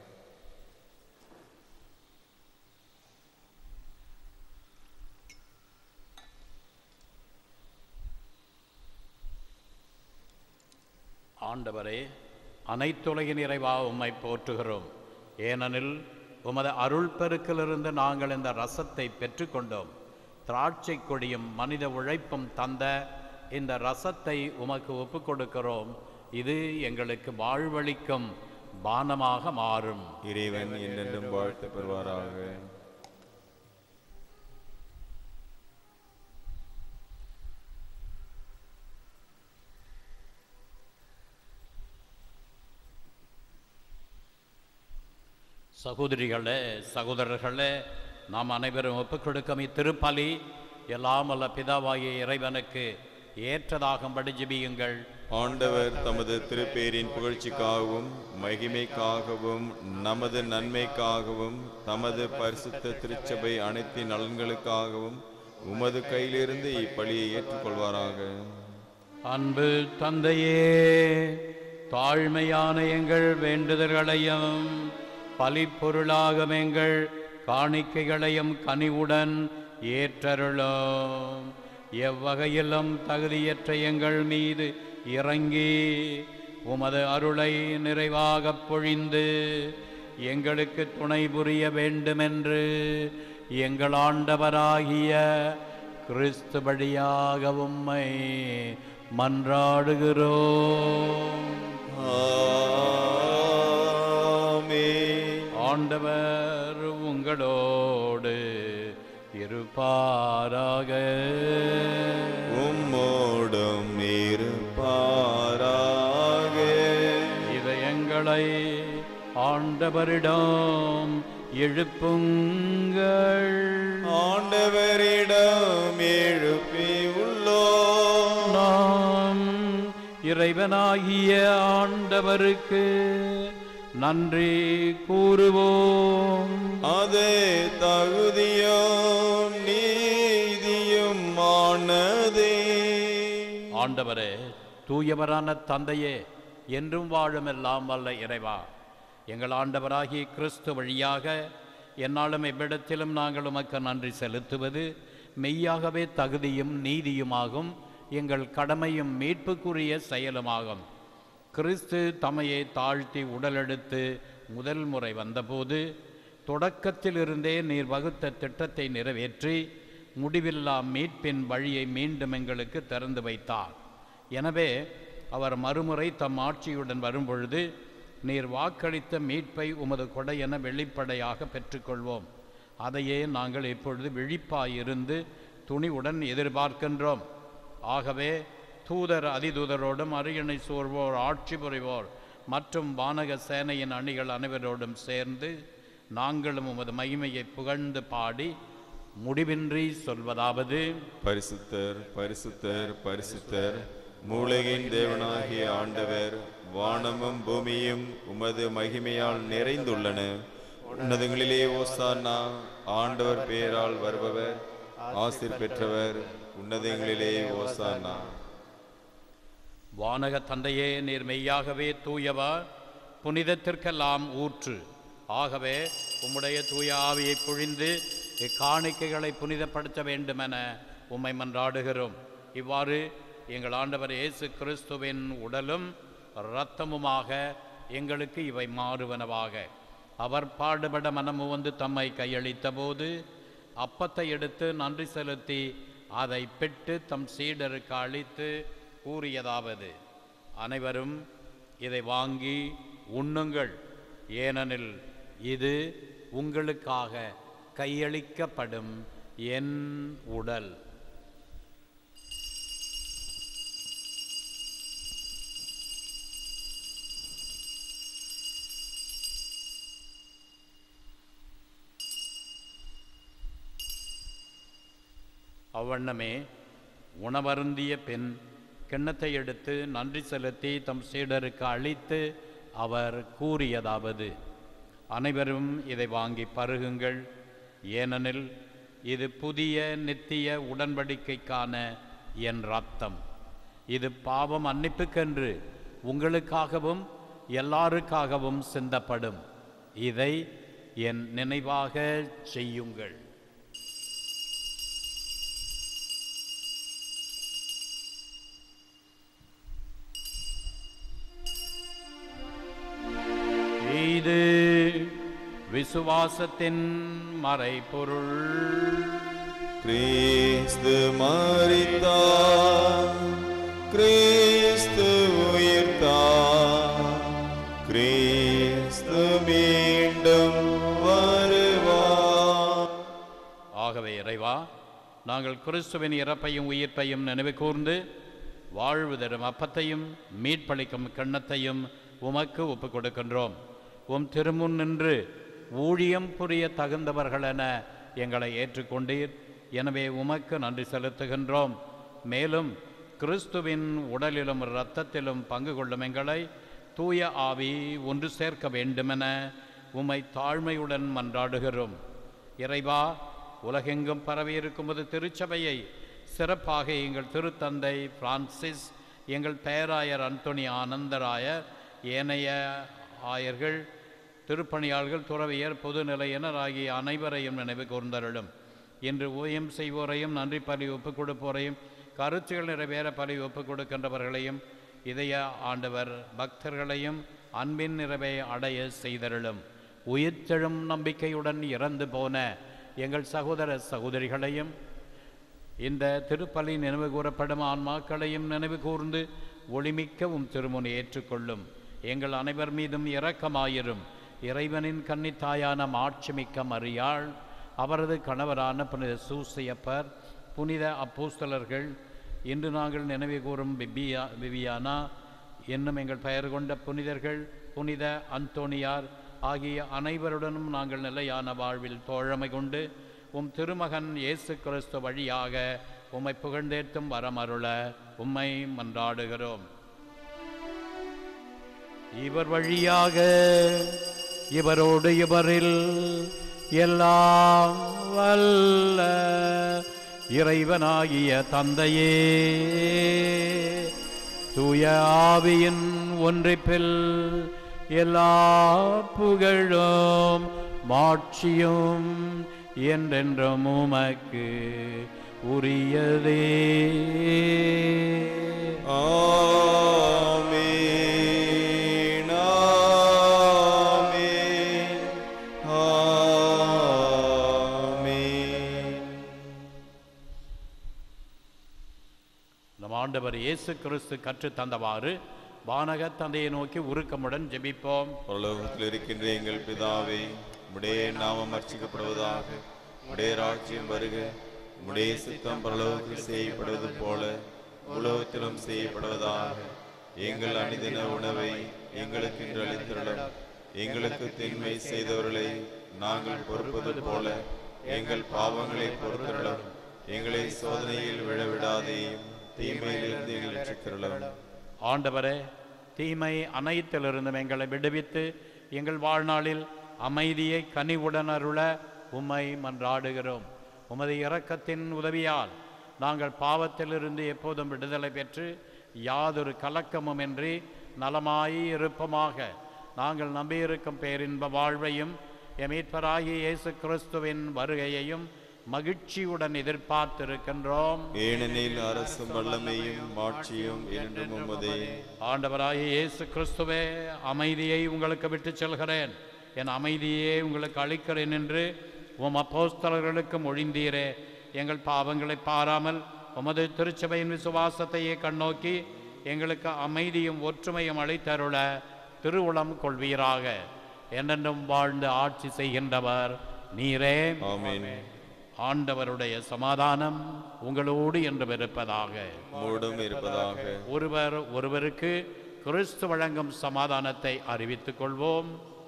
ஆண்டவரே அனைத்துலகின் நிறைவாக உம்மை போற்றுகிறோம் ஏனெனில் உமது அருள் பெருக்கிலிருந்து நாங்கள் இந்த ரசத்தை பெற்றுக்கொண்டோம் திராட்சை கொடியும் மனித உழைப்பும் தந்த இந்த ரசத்தை உமக்கு ஒப்புக் கொடுக்கிறோம் இது எங்களுக்கு வாழ்வளிக்கும் பானமாக மாறும் இறைவன் என்றென்றும் வாழ்த்து பெறுவாராக சகோதரிகளே சகோதரர்களே நாம் அனைவரும் ஒப்புக் கொடுக்கும் இத்திருப்பலி எல்லாம் வல்ல பிதாவாகிய இறைவனுக்கு ஏற்றதாகும்படி ஜெபியுங்கள் ஆண்டவர் தமது திருப்பேரின் புகழ்ச்சிக்காகவும் மகிமைக்காகவும் நமது நன்மைக்காகவும் தமது பரிசுத்த திருச்சபை அனைத்தின் நலன்களுக்காகவும் உமது கையிலிருந்து இப்பலியை ஏற்றுக்கொள்வாராக அன்பு தந்தையே தாழ்மையான எங்கள் வேண்டுதல்களையும் பலிப்பொருளாகும் எங்கள் காணிக்கைகளையும் கனிவுடன் ஏற்றருளும் எவ்வகையிலும் தகுதியற்ற எங்கள் மீது இறங்கி உமது அருளை நிறைவாகப் பொழிந்து எங்களுக்கு துணை புரிய வேண்டுமென்று எங்கள் ஆண்டவராகிய கிறிஸ்து வழியாக உம்மை மன்றாடுகிறோம் ஆமென். ஆண்டவர் உங்களோடு இருப்பாராக உம்மோடும் இருப்பாராக இதயங்களை ஆண்டவரிடம் எழுப்புங்கள் ஆண்டவரிடம் எழுப்பி உள்ளோ நாம் இறைவனாகிய ஆண்டவருக்கு நன்றி கூறுவோம் அது தகுதியும் நீதியும் ஆனதே ஆண்டவரே தூயவரான தந்தையே என்றும் வாழும் எல்லாம் வல்ல இறைவா எங்கள் ஆண்டவராகிய கிறிஸ்து வழியாக என்னாலும் எவ்விடத்திலும் நாங்கள் உமக்கு நன்றி செலுத்துவது மெய்யாகவே தகுதியும் நீதியுமாகும் எங்கள் கடமையும் மீட்புக்குரிய செயலுமாகும் கிறிஸ்து தம்மையை தாழ்த்தி உடலெடுத்து முதல் முறை வந்தபோது தொடக்கத்திலிருந்தே நீர் வகுத்த திட்டத்தை நிறைவேற்றி முடிவில்லா மீட்பின் வழியை மீண்டும் எங்களுக்கு திறந்து வைத்தார் எனவே அவர் மறுமுறை தம் ஆட்சியுடன் வரும்பொழுது நீர் வாக்களித்த மீட்பை உமது கொடை என வெளிப்படையாக பெற்றுக்கொள்வோம் அதையே நாங்கள் இப்பொழுது விழிப்பாயிருந்து துணிவுடன் எதிர்பார்க்கின்றோம் ஆகவே தூதர் அதிதூதரோடும் அரியணை சோர்வோர் ஆட்சி புரிவோர் மற்றும் வானக சேனையின் அணிகள் அனைவரோடும் சேர்ந்து நாங்களும் உமது மகிமையை புகழ்ந்து பாடி முடிவின்றி சொல்வதாவது பரிசுத்தர் பரிசுத்தர் பரிசுத்தர் மூலகின் தேவனாகிய ஆண்டவர் வானமும் பூமியும் உமது மகிமையால் நிறைந்துள்ளன உன்னதங்களிலே ஓசானா ஆண்டவர் பெயரால் வருபவர் ஆசிர் பெற்றவர் உன்னதங்களிலே ஓசானா வானக தந்தையே நீர் மெய்யாகவே தூயவா புனிதத்திற்கெல்லாம் ஊற்று ஆகவே உம்முடைய தூய ஆவியை பொழிந்து இக்காணிக்கைகளை புனிதப்படுத்த வேண்டுமென உம்மை மன்றாடுகிறோம் இவ்வாறு எங்கள் ஆண்டவர் இயேசு கிறிஸ்துவின் உடலும் இரத்தமுமாக எங்களுக்கு இவை மாறுவனவாக அவர் பாடுபட மனமு வந்து தம்மை கையளித்த போது அப்பத்தை எடுத்து நன்றி செலுத்தி அதை பெற்று தம் சீடருக்கு அளித்து கூறியதாவது அனைவரும் இதை வாங்கி உண்ணுங்கள் ஏனெனில் இது உங்களுக்காக கையளிக்கப்படும் என் உடல் அவ்வண்ணமே உணவருந்திய பெண் கிண்ணத்தை எடுத்து நன்றி செலுத்தி தம் சீடருக்கு அளித்து அவர் கூறியதாவது அனைவரும் இதை வாங்கி பருகுங்கள் ஏனெனில் இது புதிய நித்திய உடன்படிக்கைக்கான என் ரத்தம் இது பாவம் மன்னிப்புக்கென்று உங்களுக்காகவும் எல்லாருக்காகவும் சிந்தப்படும் இதை என் நினைவாக செய்யுங்கள் இது விசுவாசத்தின் மறைபொருள் கிறிஸ்து மரித்தார் கிறிஸ்து உயிர்த்தார் கிறிஸ்து மீண்டும் வருவார் ஆகவே இறைவா நாங்கள் கிறிஸ்துவின் இறப்பையும் உயிர்ப்பையும் நினைவு கூர்ந்து வாழ்வு தரும் அப்பத்தையும் மீட்பளிக்கும் கிண்ணத்தையும் உமக்கு ஒப்புக் கொடுக்கின்றோம் உம் திருமுன் நின்று ஊழியம் புரிய தகுந்தவர்களென எங்களை ஏற்றுக்கொண்டீர் எனவே உமக்கு நன்றி செலுத்துகின்றோம் மேலும் கிறிஸ்துவின் உடலிலும் இரத்தத்திலும் பங்கு கொள்ளும் எங்களை தூய ஆவி ஒன்று சேர்க்க வேண்டுமென உம்மை தாழ்மையுடன் மன்றாடுகிறோம் இறைவா உலகெங்கும் பரவியிருக்கும்போது திருச்சபையை சிறப்பாக எங்கள் திருத்தந்தை பிரான்சிஸ் எங்கள் பேராயர் அந்தோணி ஆனந்தராயர் ஏனைய ஆயர்கள் திருப்பணியாளர்கள் துறவியர் பொதுநிலையினர் ஆகிய அனைவரையும் நினைவு கூர்ந்தருளும் இன்று ஊழியம் செய்வோரையும் நன்றி பலி ஒப்புக் கொடுப்போரையும் கருத்துகள் நிறைவேற பலி ஒப்புக் கொடுக்கின்றவர்களையும் இதய ஆண்டவர் பக்தர்களையும் அன்பின் நிறைவை அடைய செய்தருளும் உயிர்த்தெழும் நம்பிக்கையுடன் இறந்து போன எங்கள் சகோதர சகோதரிகளையும் இந்த திருப்பலி நினைவு கூறப்படும் ஆன்மாக்களையும் நினைவு கூர்ந்து ஒளிமிக்க உம் திருமுனை ஏற்றுக்கொள்ளும் எங்கள் அனைவர் மீதும் இரக்கமாயிரும் இறைவனின் கன்னித்தாயான மாட்சிமிக்க மரியாள் அவரது கணவரான புனித சூசையப்பர் புனித அப்போஸ்தலர்கள் இன்று நாங்கள் நினைவு கூறும் பிபியா விவியானா என்னும் எங்கள் பெயர் கொண்ட புனிதர்கள் புனித அந்தோணியார் ஆகிய அனைவருடனும் நாங்கள் நிலையான வாழ்வில் தோழமை கொண்டு உம் திருமகன் இயேசு கிறிஸ்து வழியாக உம்மை புகழ்ந்தேற்றும் வரமருள உம்மை மன்றாடுகிறோம் இவர் வழியாக இவரோடு இவரில் எல்லாம் வல்ல இறைவனாகிய தந்தையே தூய ஆவியின் ஒன்றிப்பில் எல்லா புகழும் மாட்சியும் என்றென்றும் உமக்கு உரியதே ஆமென் ஆமென் ஆமென் நம் ஆண்டவர் இயேசு கிறிஸ்து கற்றுத் தந்தவாறு வானக தந்தையை நோக்கி உருக்கமுடன் ஜெபிப்போம் பரலோகத்தில் இருக்கின்ற எங்கள் பிதாவே உடைய நாமம் அர்ச்சிக்கப்படுவதாக உடைய ராஜ்யம் வருக உடைய சித்தம் பரலோகத்தில் செய்யப்படுவது போல உலகத்திலும் செய்யப்படுவதாக எங்கள் அணிதின உணவை எங்களுக்கு இன்று அளித்திரளும் எங்களுக்கு தின்மை செய்தவர்களை நாங்கள் பொறுப்பது போல எங்கள் பாவங்களை பொறுத்தருளும் எங்களை சோதனையில் விழவிடாதேயும் தீமையிலிருந்து எங்களை ரட்சித்தருளும் ஆண்டவரே தீமை அனைத்திலிருந்தும் எங்களை விடுவித்து எங்கள் வாழ்நாளில் அமைதியை கனிவுடன் அருள உம்மை மன்றாடுகிறோம் உமது இரக்கத்தின் உதவியால் நாங்கள் பாவத்திலிருந்து எப்போதும் விடுதலை பெற்று யாதொரு கலக்கமுமின்றி நலமாய் இருப்பமாக நாங்கள் நம்பியிருக்கும் பேரின்ப வாழ்வையும் எமீட்பராகிய இயேசு கிறிஸ்துவின் வருகையையும் மகிழ்ச்சியுடன் எதிர்பார்த்திருக்கின்றோம் ஏனெனில் அரசும் வல்லமையும் மாட்சியும் என்றும் உமதே ஆண்டவராகிய இயேசு கிறிஸ்துவே அமைதியை உங்களுக்கு விட்டுச் செல்கிறேன் என் அமைதியே உங்களுக்கு அளிக்கிறேன் என்று உம் அப்போஸ்தலர்களுக்கு மொழிந்தீரே எங்கள் பாவங்களை பாராமல் உமது திருச்சபையின் விசுவாசத்தையே கண்ணோக்கி எங்களுக்கு அமைதியும் ஒற்றுமையும் அளித்தருள திருவுளம் கொள்வீராக என்றென்றும் வாழ்ந்து ஆட்சி செய்கின்றவர் நீரே ஆமென் ஆண்டவருடைய சமாதானம் உங்களோடு என்றும் இருப்பதாக மூடும் இருப்பதாக ஒருவர் ஒருவருக்கு கிறிஸ்து வழங்கும் சமாதானத்தை அறிவித்துக் கொள்வோம்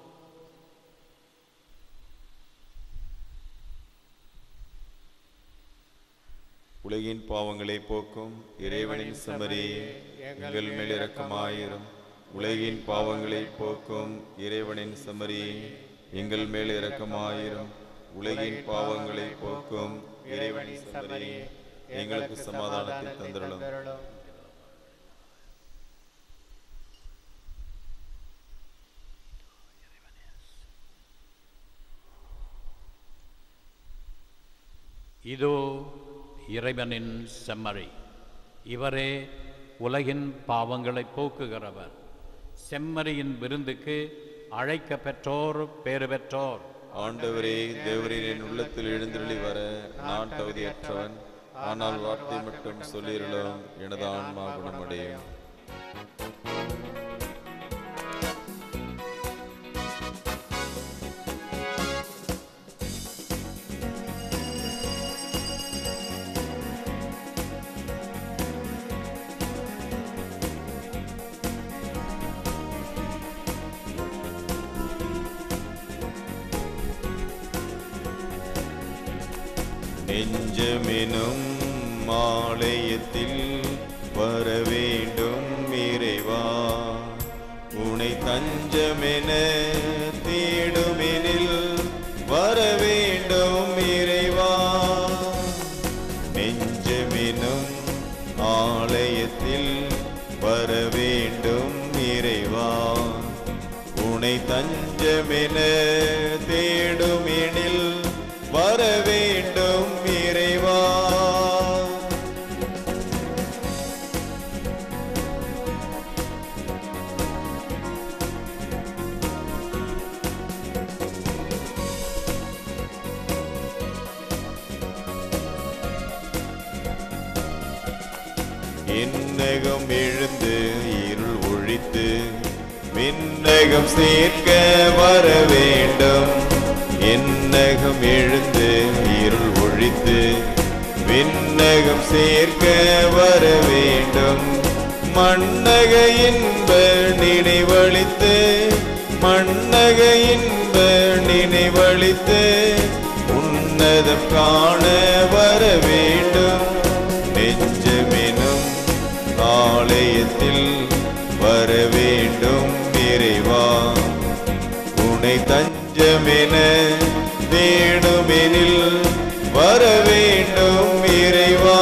உலகின் பாவங்களை போக்கும் இறைவனின் செம்மறியே எங்கள் மேல் இரக்கமாயிரும் உலகின் பாவங்களை போக்கும் இறைவனின் செம்மறியே எங்கள் மேல் இரக்கமாயிரும் உலகின் பாவங்களை போக்கும் இறைவனின் செம்மறியே எங்களுக்கு சமாதானத்தை தந்திரலும் இதோ இறைவனின் செம்மறி இவரே உலகின் பாவங்களை போக்குகிறவர் செம்மறியின் விருந்துக்கு அழைக்க பெற்றோர் பேறு பெற்றோர் ஆண்டவரே தேவரின் என் உள்ளத்தில் எழுந்தருளி வர நான் தகுதியற்றவன் ஆனால் வார்த்தை மட்டும் சொல்லிருளும் எனது ஆன்மா குணமடையும் நெஞ்சமெனும் மாலயத்தில் வர வேண்டும் இறைவா உனை தஞ்சமென தேடுமெனில் வர வேண்டும் இறைவா நெஞ்சமெனும் ஆலயத்தில் வர வேண்டும் இறைவா உனை தஞ்சமென தேடுமெனில் வர வேண்டும் இறைவா என்னகம் எழுந்து இருள் ஒழித்து விண்ணகம் சேர்க்க வர வேண்டும் என்னகம் எழுந்து இருள் ஒழித்து விண்ணகம் சேர்க்க வர வேண்டும் மண்ணக இன்ப நினைவழித்து மண்ணக இன்ப நினைவழித்து உன்னதம் காண வர வேண்டும் நெஞ்சமெனும் ஆலயத்தில் வர வேண்டும் இறைவா உனை தஞ்சமென தேடுமெனில் வர வேண்டும் இறைவா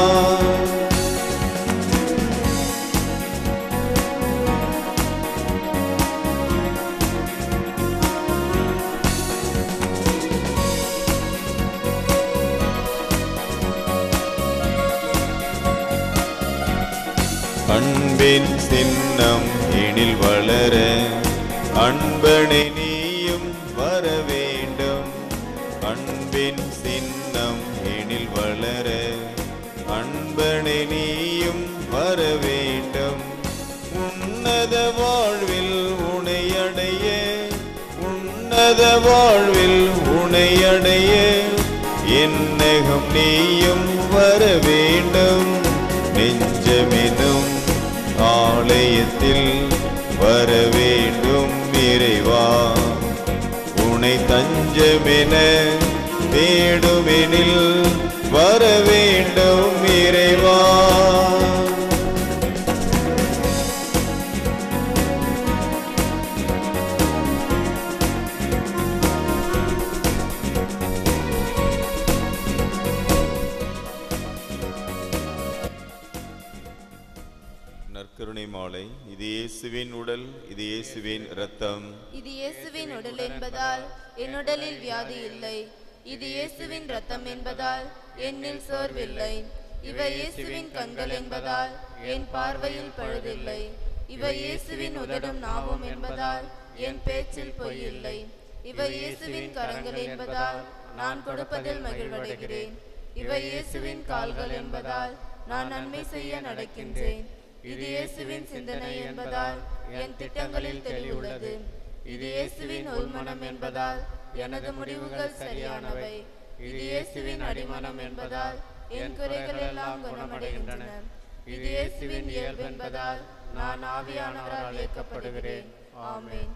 அன்பின் சின்னம் எனில் வளர அன்பனை நீயும் வர வேண்டும் அன்பின் சின்னம் எனில் வளர அன்பனை நீயும் வர வேண்டும் உன்னத வாழ்வில் உனையடைய உன்னத வாழ்வில் உனையடைய என்னகம் நீயும் வர வேண்டும் நெஞ்சமெனும் ஆலயத்தில் வர வேண்டும் இறைவா உனை தஞ்சமென வேண்டுமெனில் வர வேண்டும் இறைவா நற்கருணை மாலை இது இயேசுவின் உடல் இது இயேசுவின் இரத்தம் இது இயேசுவின் உடல் என்பதால் என் உடலில் வியாதி இல்லை இது இயேசுவின் ரத்தம் என்பதால் என்னில் சோர்வில்லை இவை இயேசுவின் கண்கள் என்பதால் என் பார்வையில் பழுதில்லை இவை இயேசுவின் உதடும் நாவும் என்பதால் என் பேச்சில் பொய் இல்லை இவை இயேசுவின் கரங்கள் என்பதால் நான் கொடுப்பதில் மகிழ்வடைகிறேன் இவை இயேசுவின் கால்கள் என்பதால் நான் நன்மை செய்ய நடக்கின்றேன் இது இயேசுவின் சிந்தனை என்பதால் என் திட்டங்களில் தெளிவுள்ளது இது இயேசுவின் உள்மனம் என்பதால் எனது முடிவுகள் சரியானவை இது இயேசுவின் அடிமனம் என்பதால் என் குறைகள் எல்லாம் குணமடைகின்றன இது இயேசுவின் இயல்பு என்பதால் நான் ஆவியானவரால் இயக்கப்படுகிறேன் ஆமென்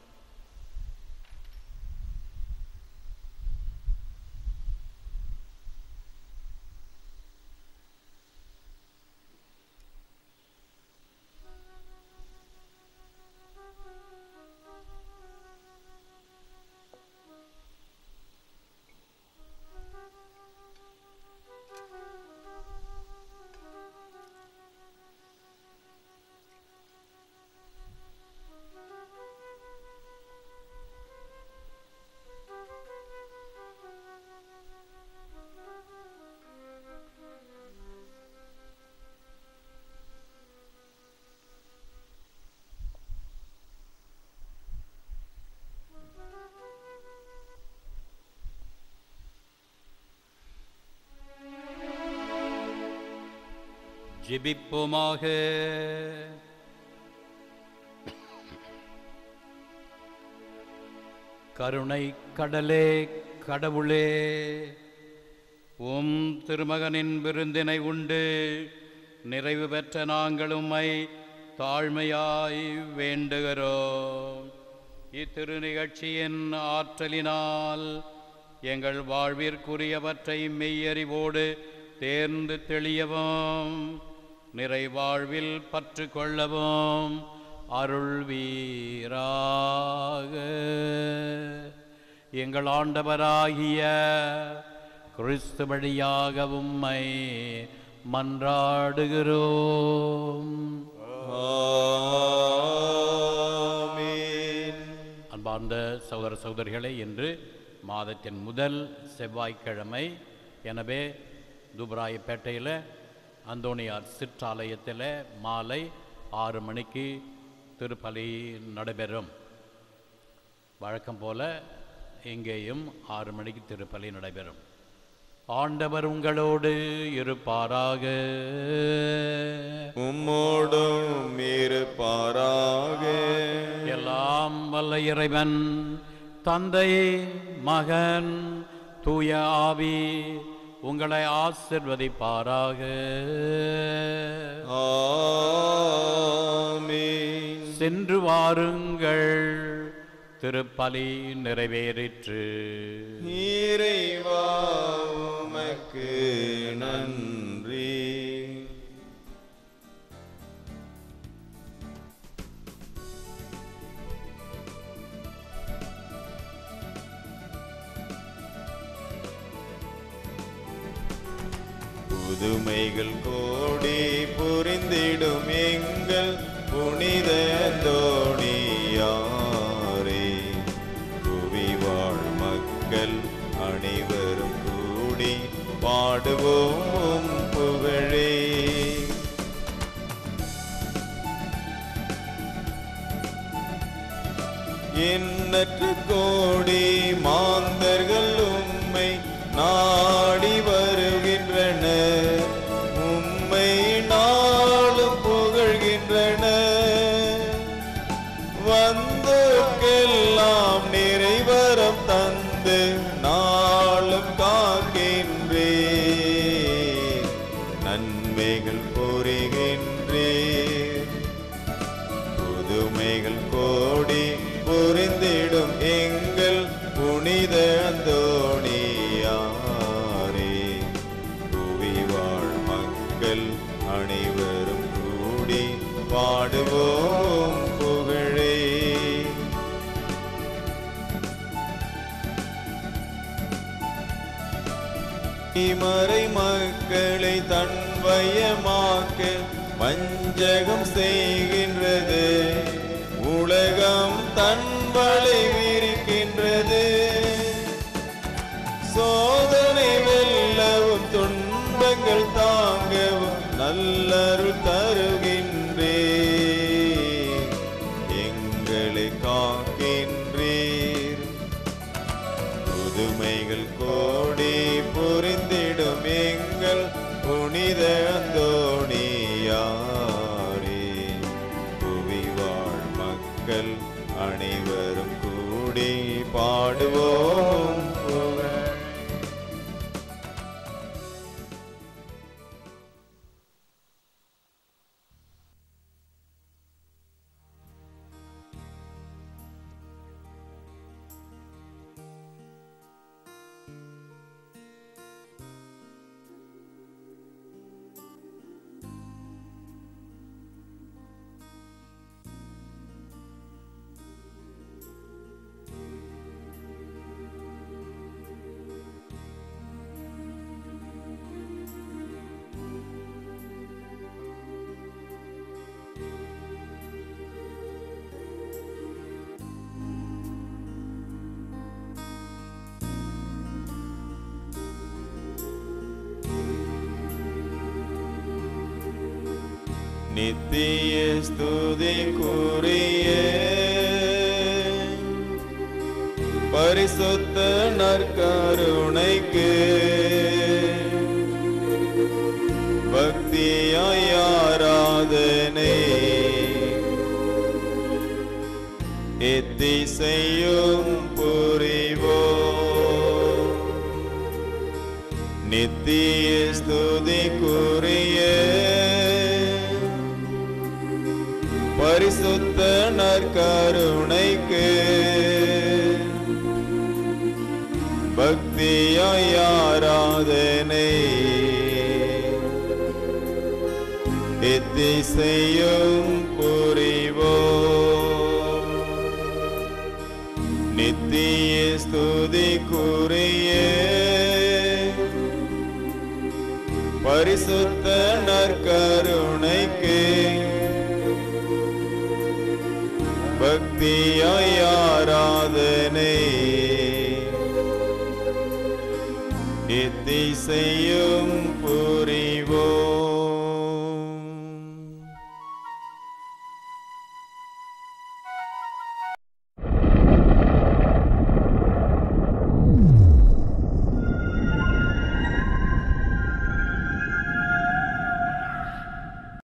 ஜெபிப்போமாக கருணை கடலே கடவுளே உம் திருமகனின் விருந்தினை உண்டு நிறைவு பெற்ற நாங்கள் உம்மை தாழ்மையாய் வேண்டுகிறோம் இத்திரு நிகழ்ச்சியின் ஆற்றலினால் எங்கள் வாழ்விற்குரியவற்றை மெய்யறிவோடு தேர்ந்து தெளியவும் நிறைவாழ்வில் பற்று கொள்ளவும் அருள்வீராக எங்கள் ஆண்டவராகிய கிறிஸ்து வழியாக உம்மை மன்றாடுகிறோம் ஆமென். அன்பார்ந்த சகோதர சகோதரிகளே இன்று மாதத்தின் முதல் செவ்வாய்க்கிழமை எனவே துபராயப்பேட்டையில் அந்தோணியார் சிற்றாலயத்தில் மாலை ஆறு மணிக்கு திருப்பலி நடைபெறும் வழக்கம் போல இங்கேயும் ஆறு மணிக்கு திருப்பலி நடைபெறும் ஆண்டவர் உங்களோடு இருப்பாராக உம்மோடும் இருப்பாராக எல்லாம் வல்ல இறைவன் தந்தை மகன் தூய ஆவி உங்களை ஆசிர்வதிப்பாராக ஆமென். சென்று வாருங்கள் திருப்பலி நிறைவேறிற்று இறைவா உமக்கு நன்றி புதுமைகள் கோடி புரிந்திடும் எங்கள் புனித தோணியாரே புவி வாழ் மக்கள் அனைவரும் கூடி பாடுவோம் உம் புகழே எண்ணற்ற கோடி மாந்தர்கள் உம்மை நாடி வருகின்றனர் உம்மை நாளும் புகழ்கின்றனர் வந்தோர்க்கெல்லாம் நிறைவரம் தந்து நாளும் காக்கின்றே நன்மைகள் புரிகின்றே புதுமைகள் கோடி புரிந்திடும் எங்கள் புனித அந்தோணியாரே மக்கள் அனைவரும் கூடி பாடுவோம் புகழே மறை மக்களை தன்வயமாக்க வஞ்சகம் செய்கின்றது உலகம் தன்வளை விரிக்கின்றது சோதனை வெல்லவும் துன்பங்கள் தாங்கவும் நல்லருள் தருகின்றே எங்களை காக்கின்றீர் புதுமைகள் கோடி புரிந்திடும் எங்கள் புனித அந்தோணியாரே புவி வாழ் மக்கள் அனைவரும் கூடி பாடுவோம் புகழ். நித்திய ஸ்துதிக்குரிய பரிசுத்த நற்கருணைக்கு பக்தியாய் ஆராதனை எத்திசையும் புரிவோ நித்திய ஸ்துதிக்குரிய பரிசுத்த நற்கருணைக்கு பக்தியாய் ஆராதனை எத்திசையும் புரிவோ நித்திய ஸ்துதிக்குரிய பரிசுத்த நற்கருணைக்கு பக்தியாய் ஆராதனை எத்திசையும்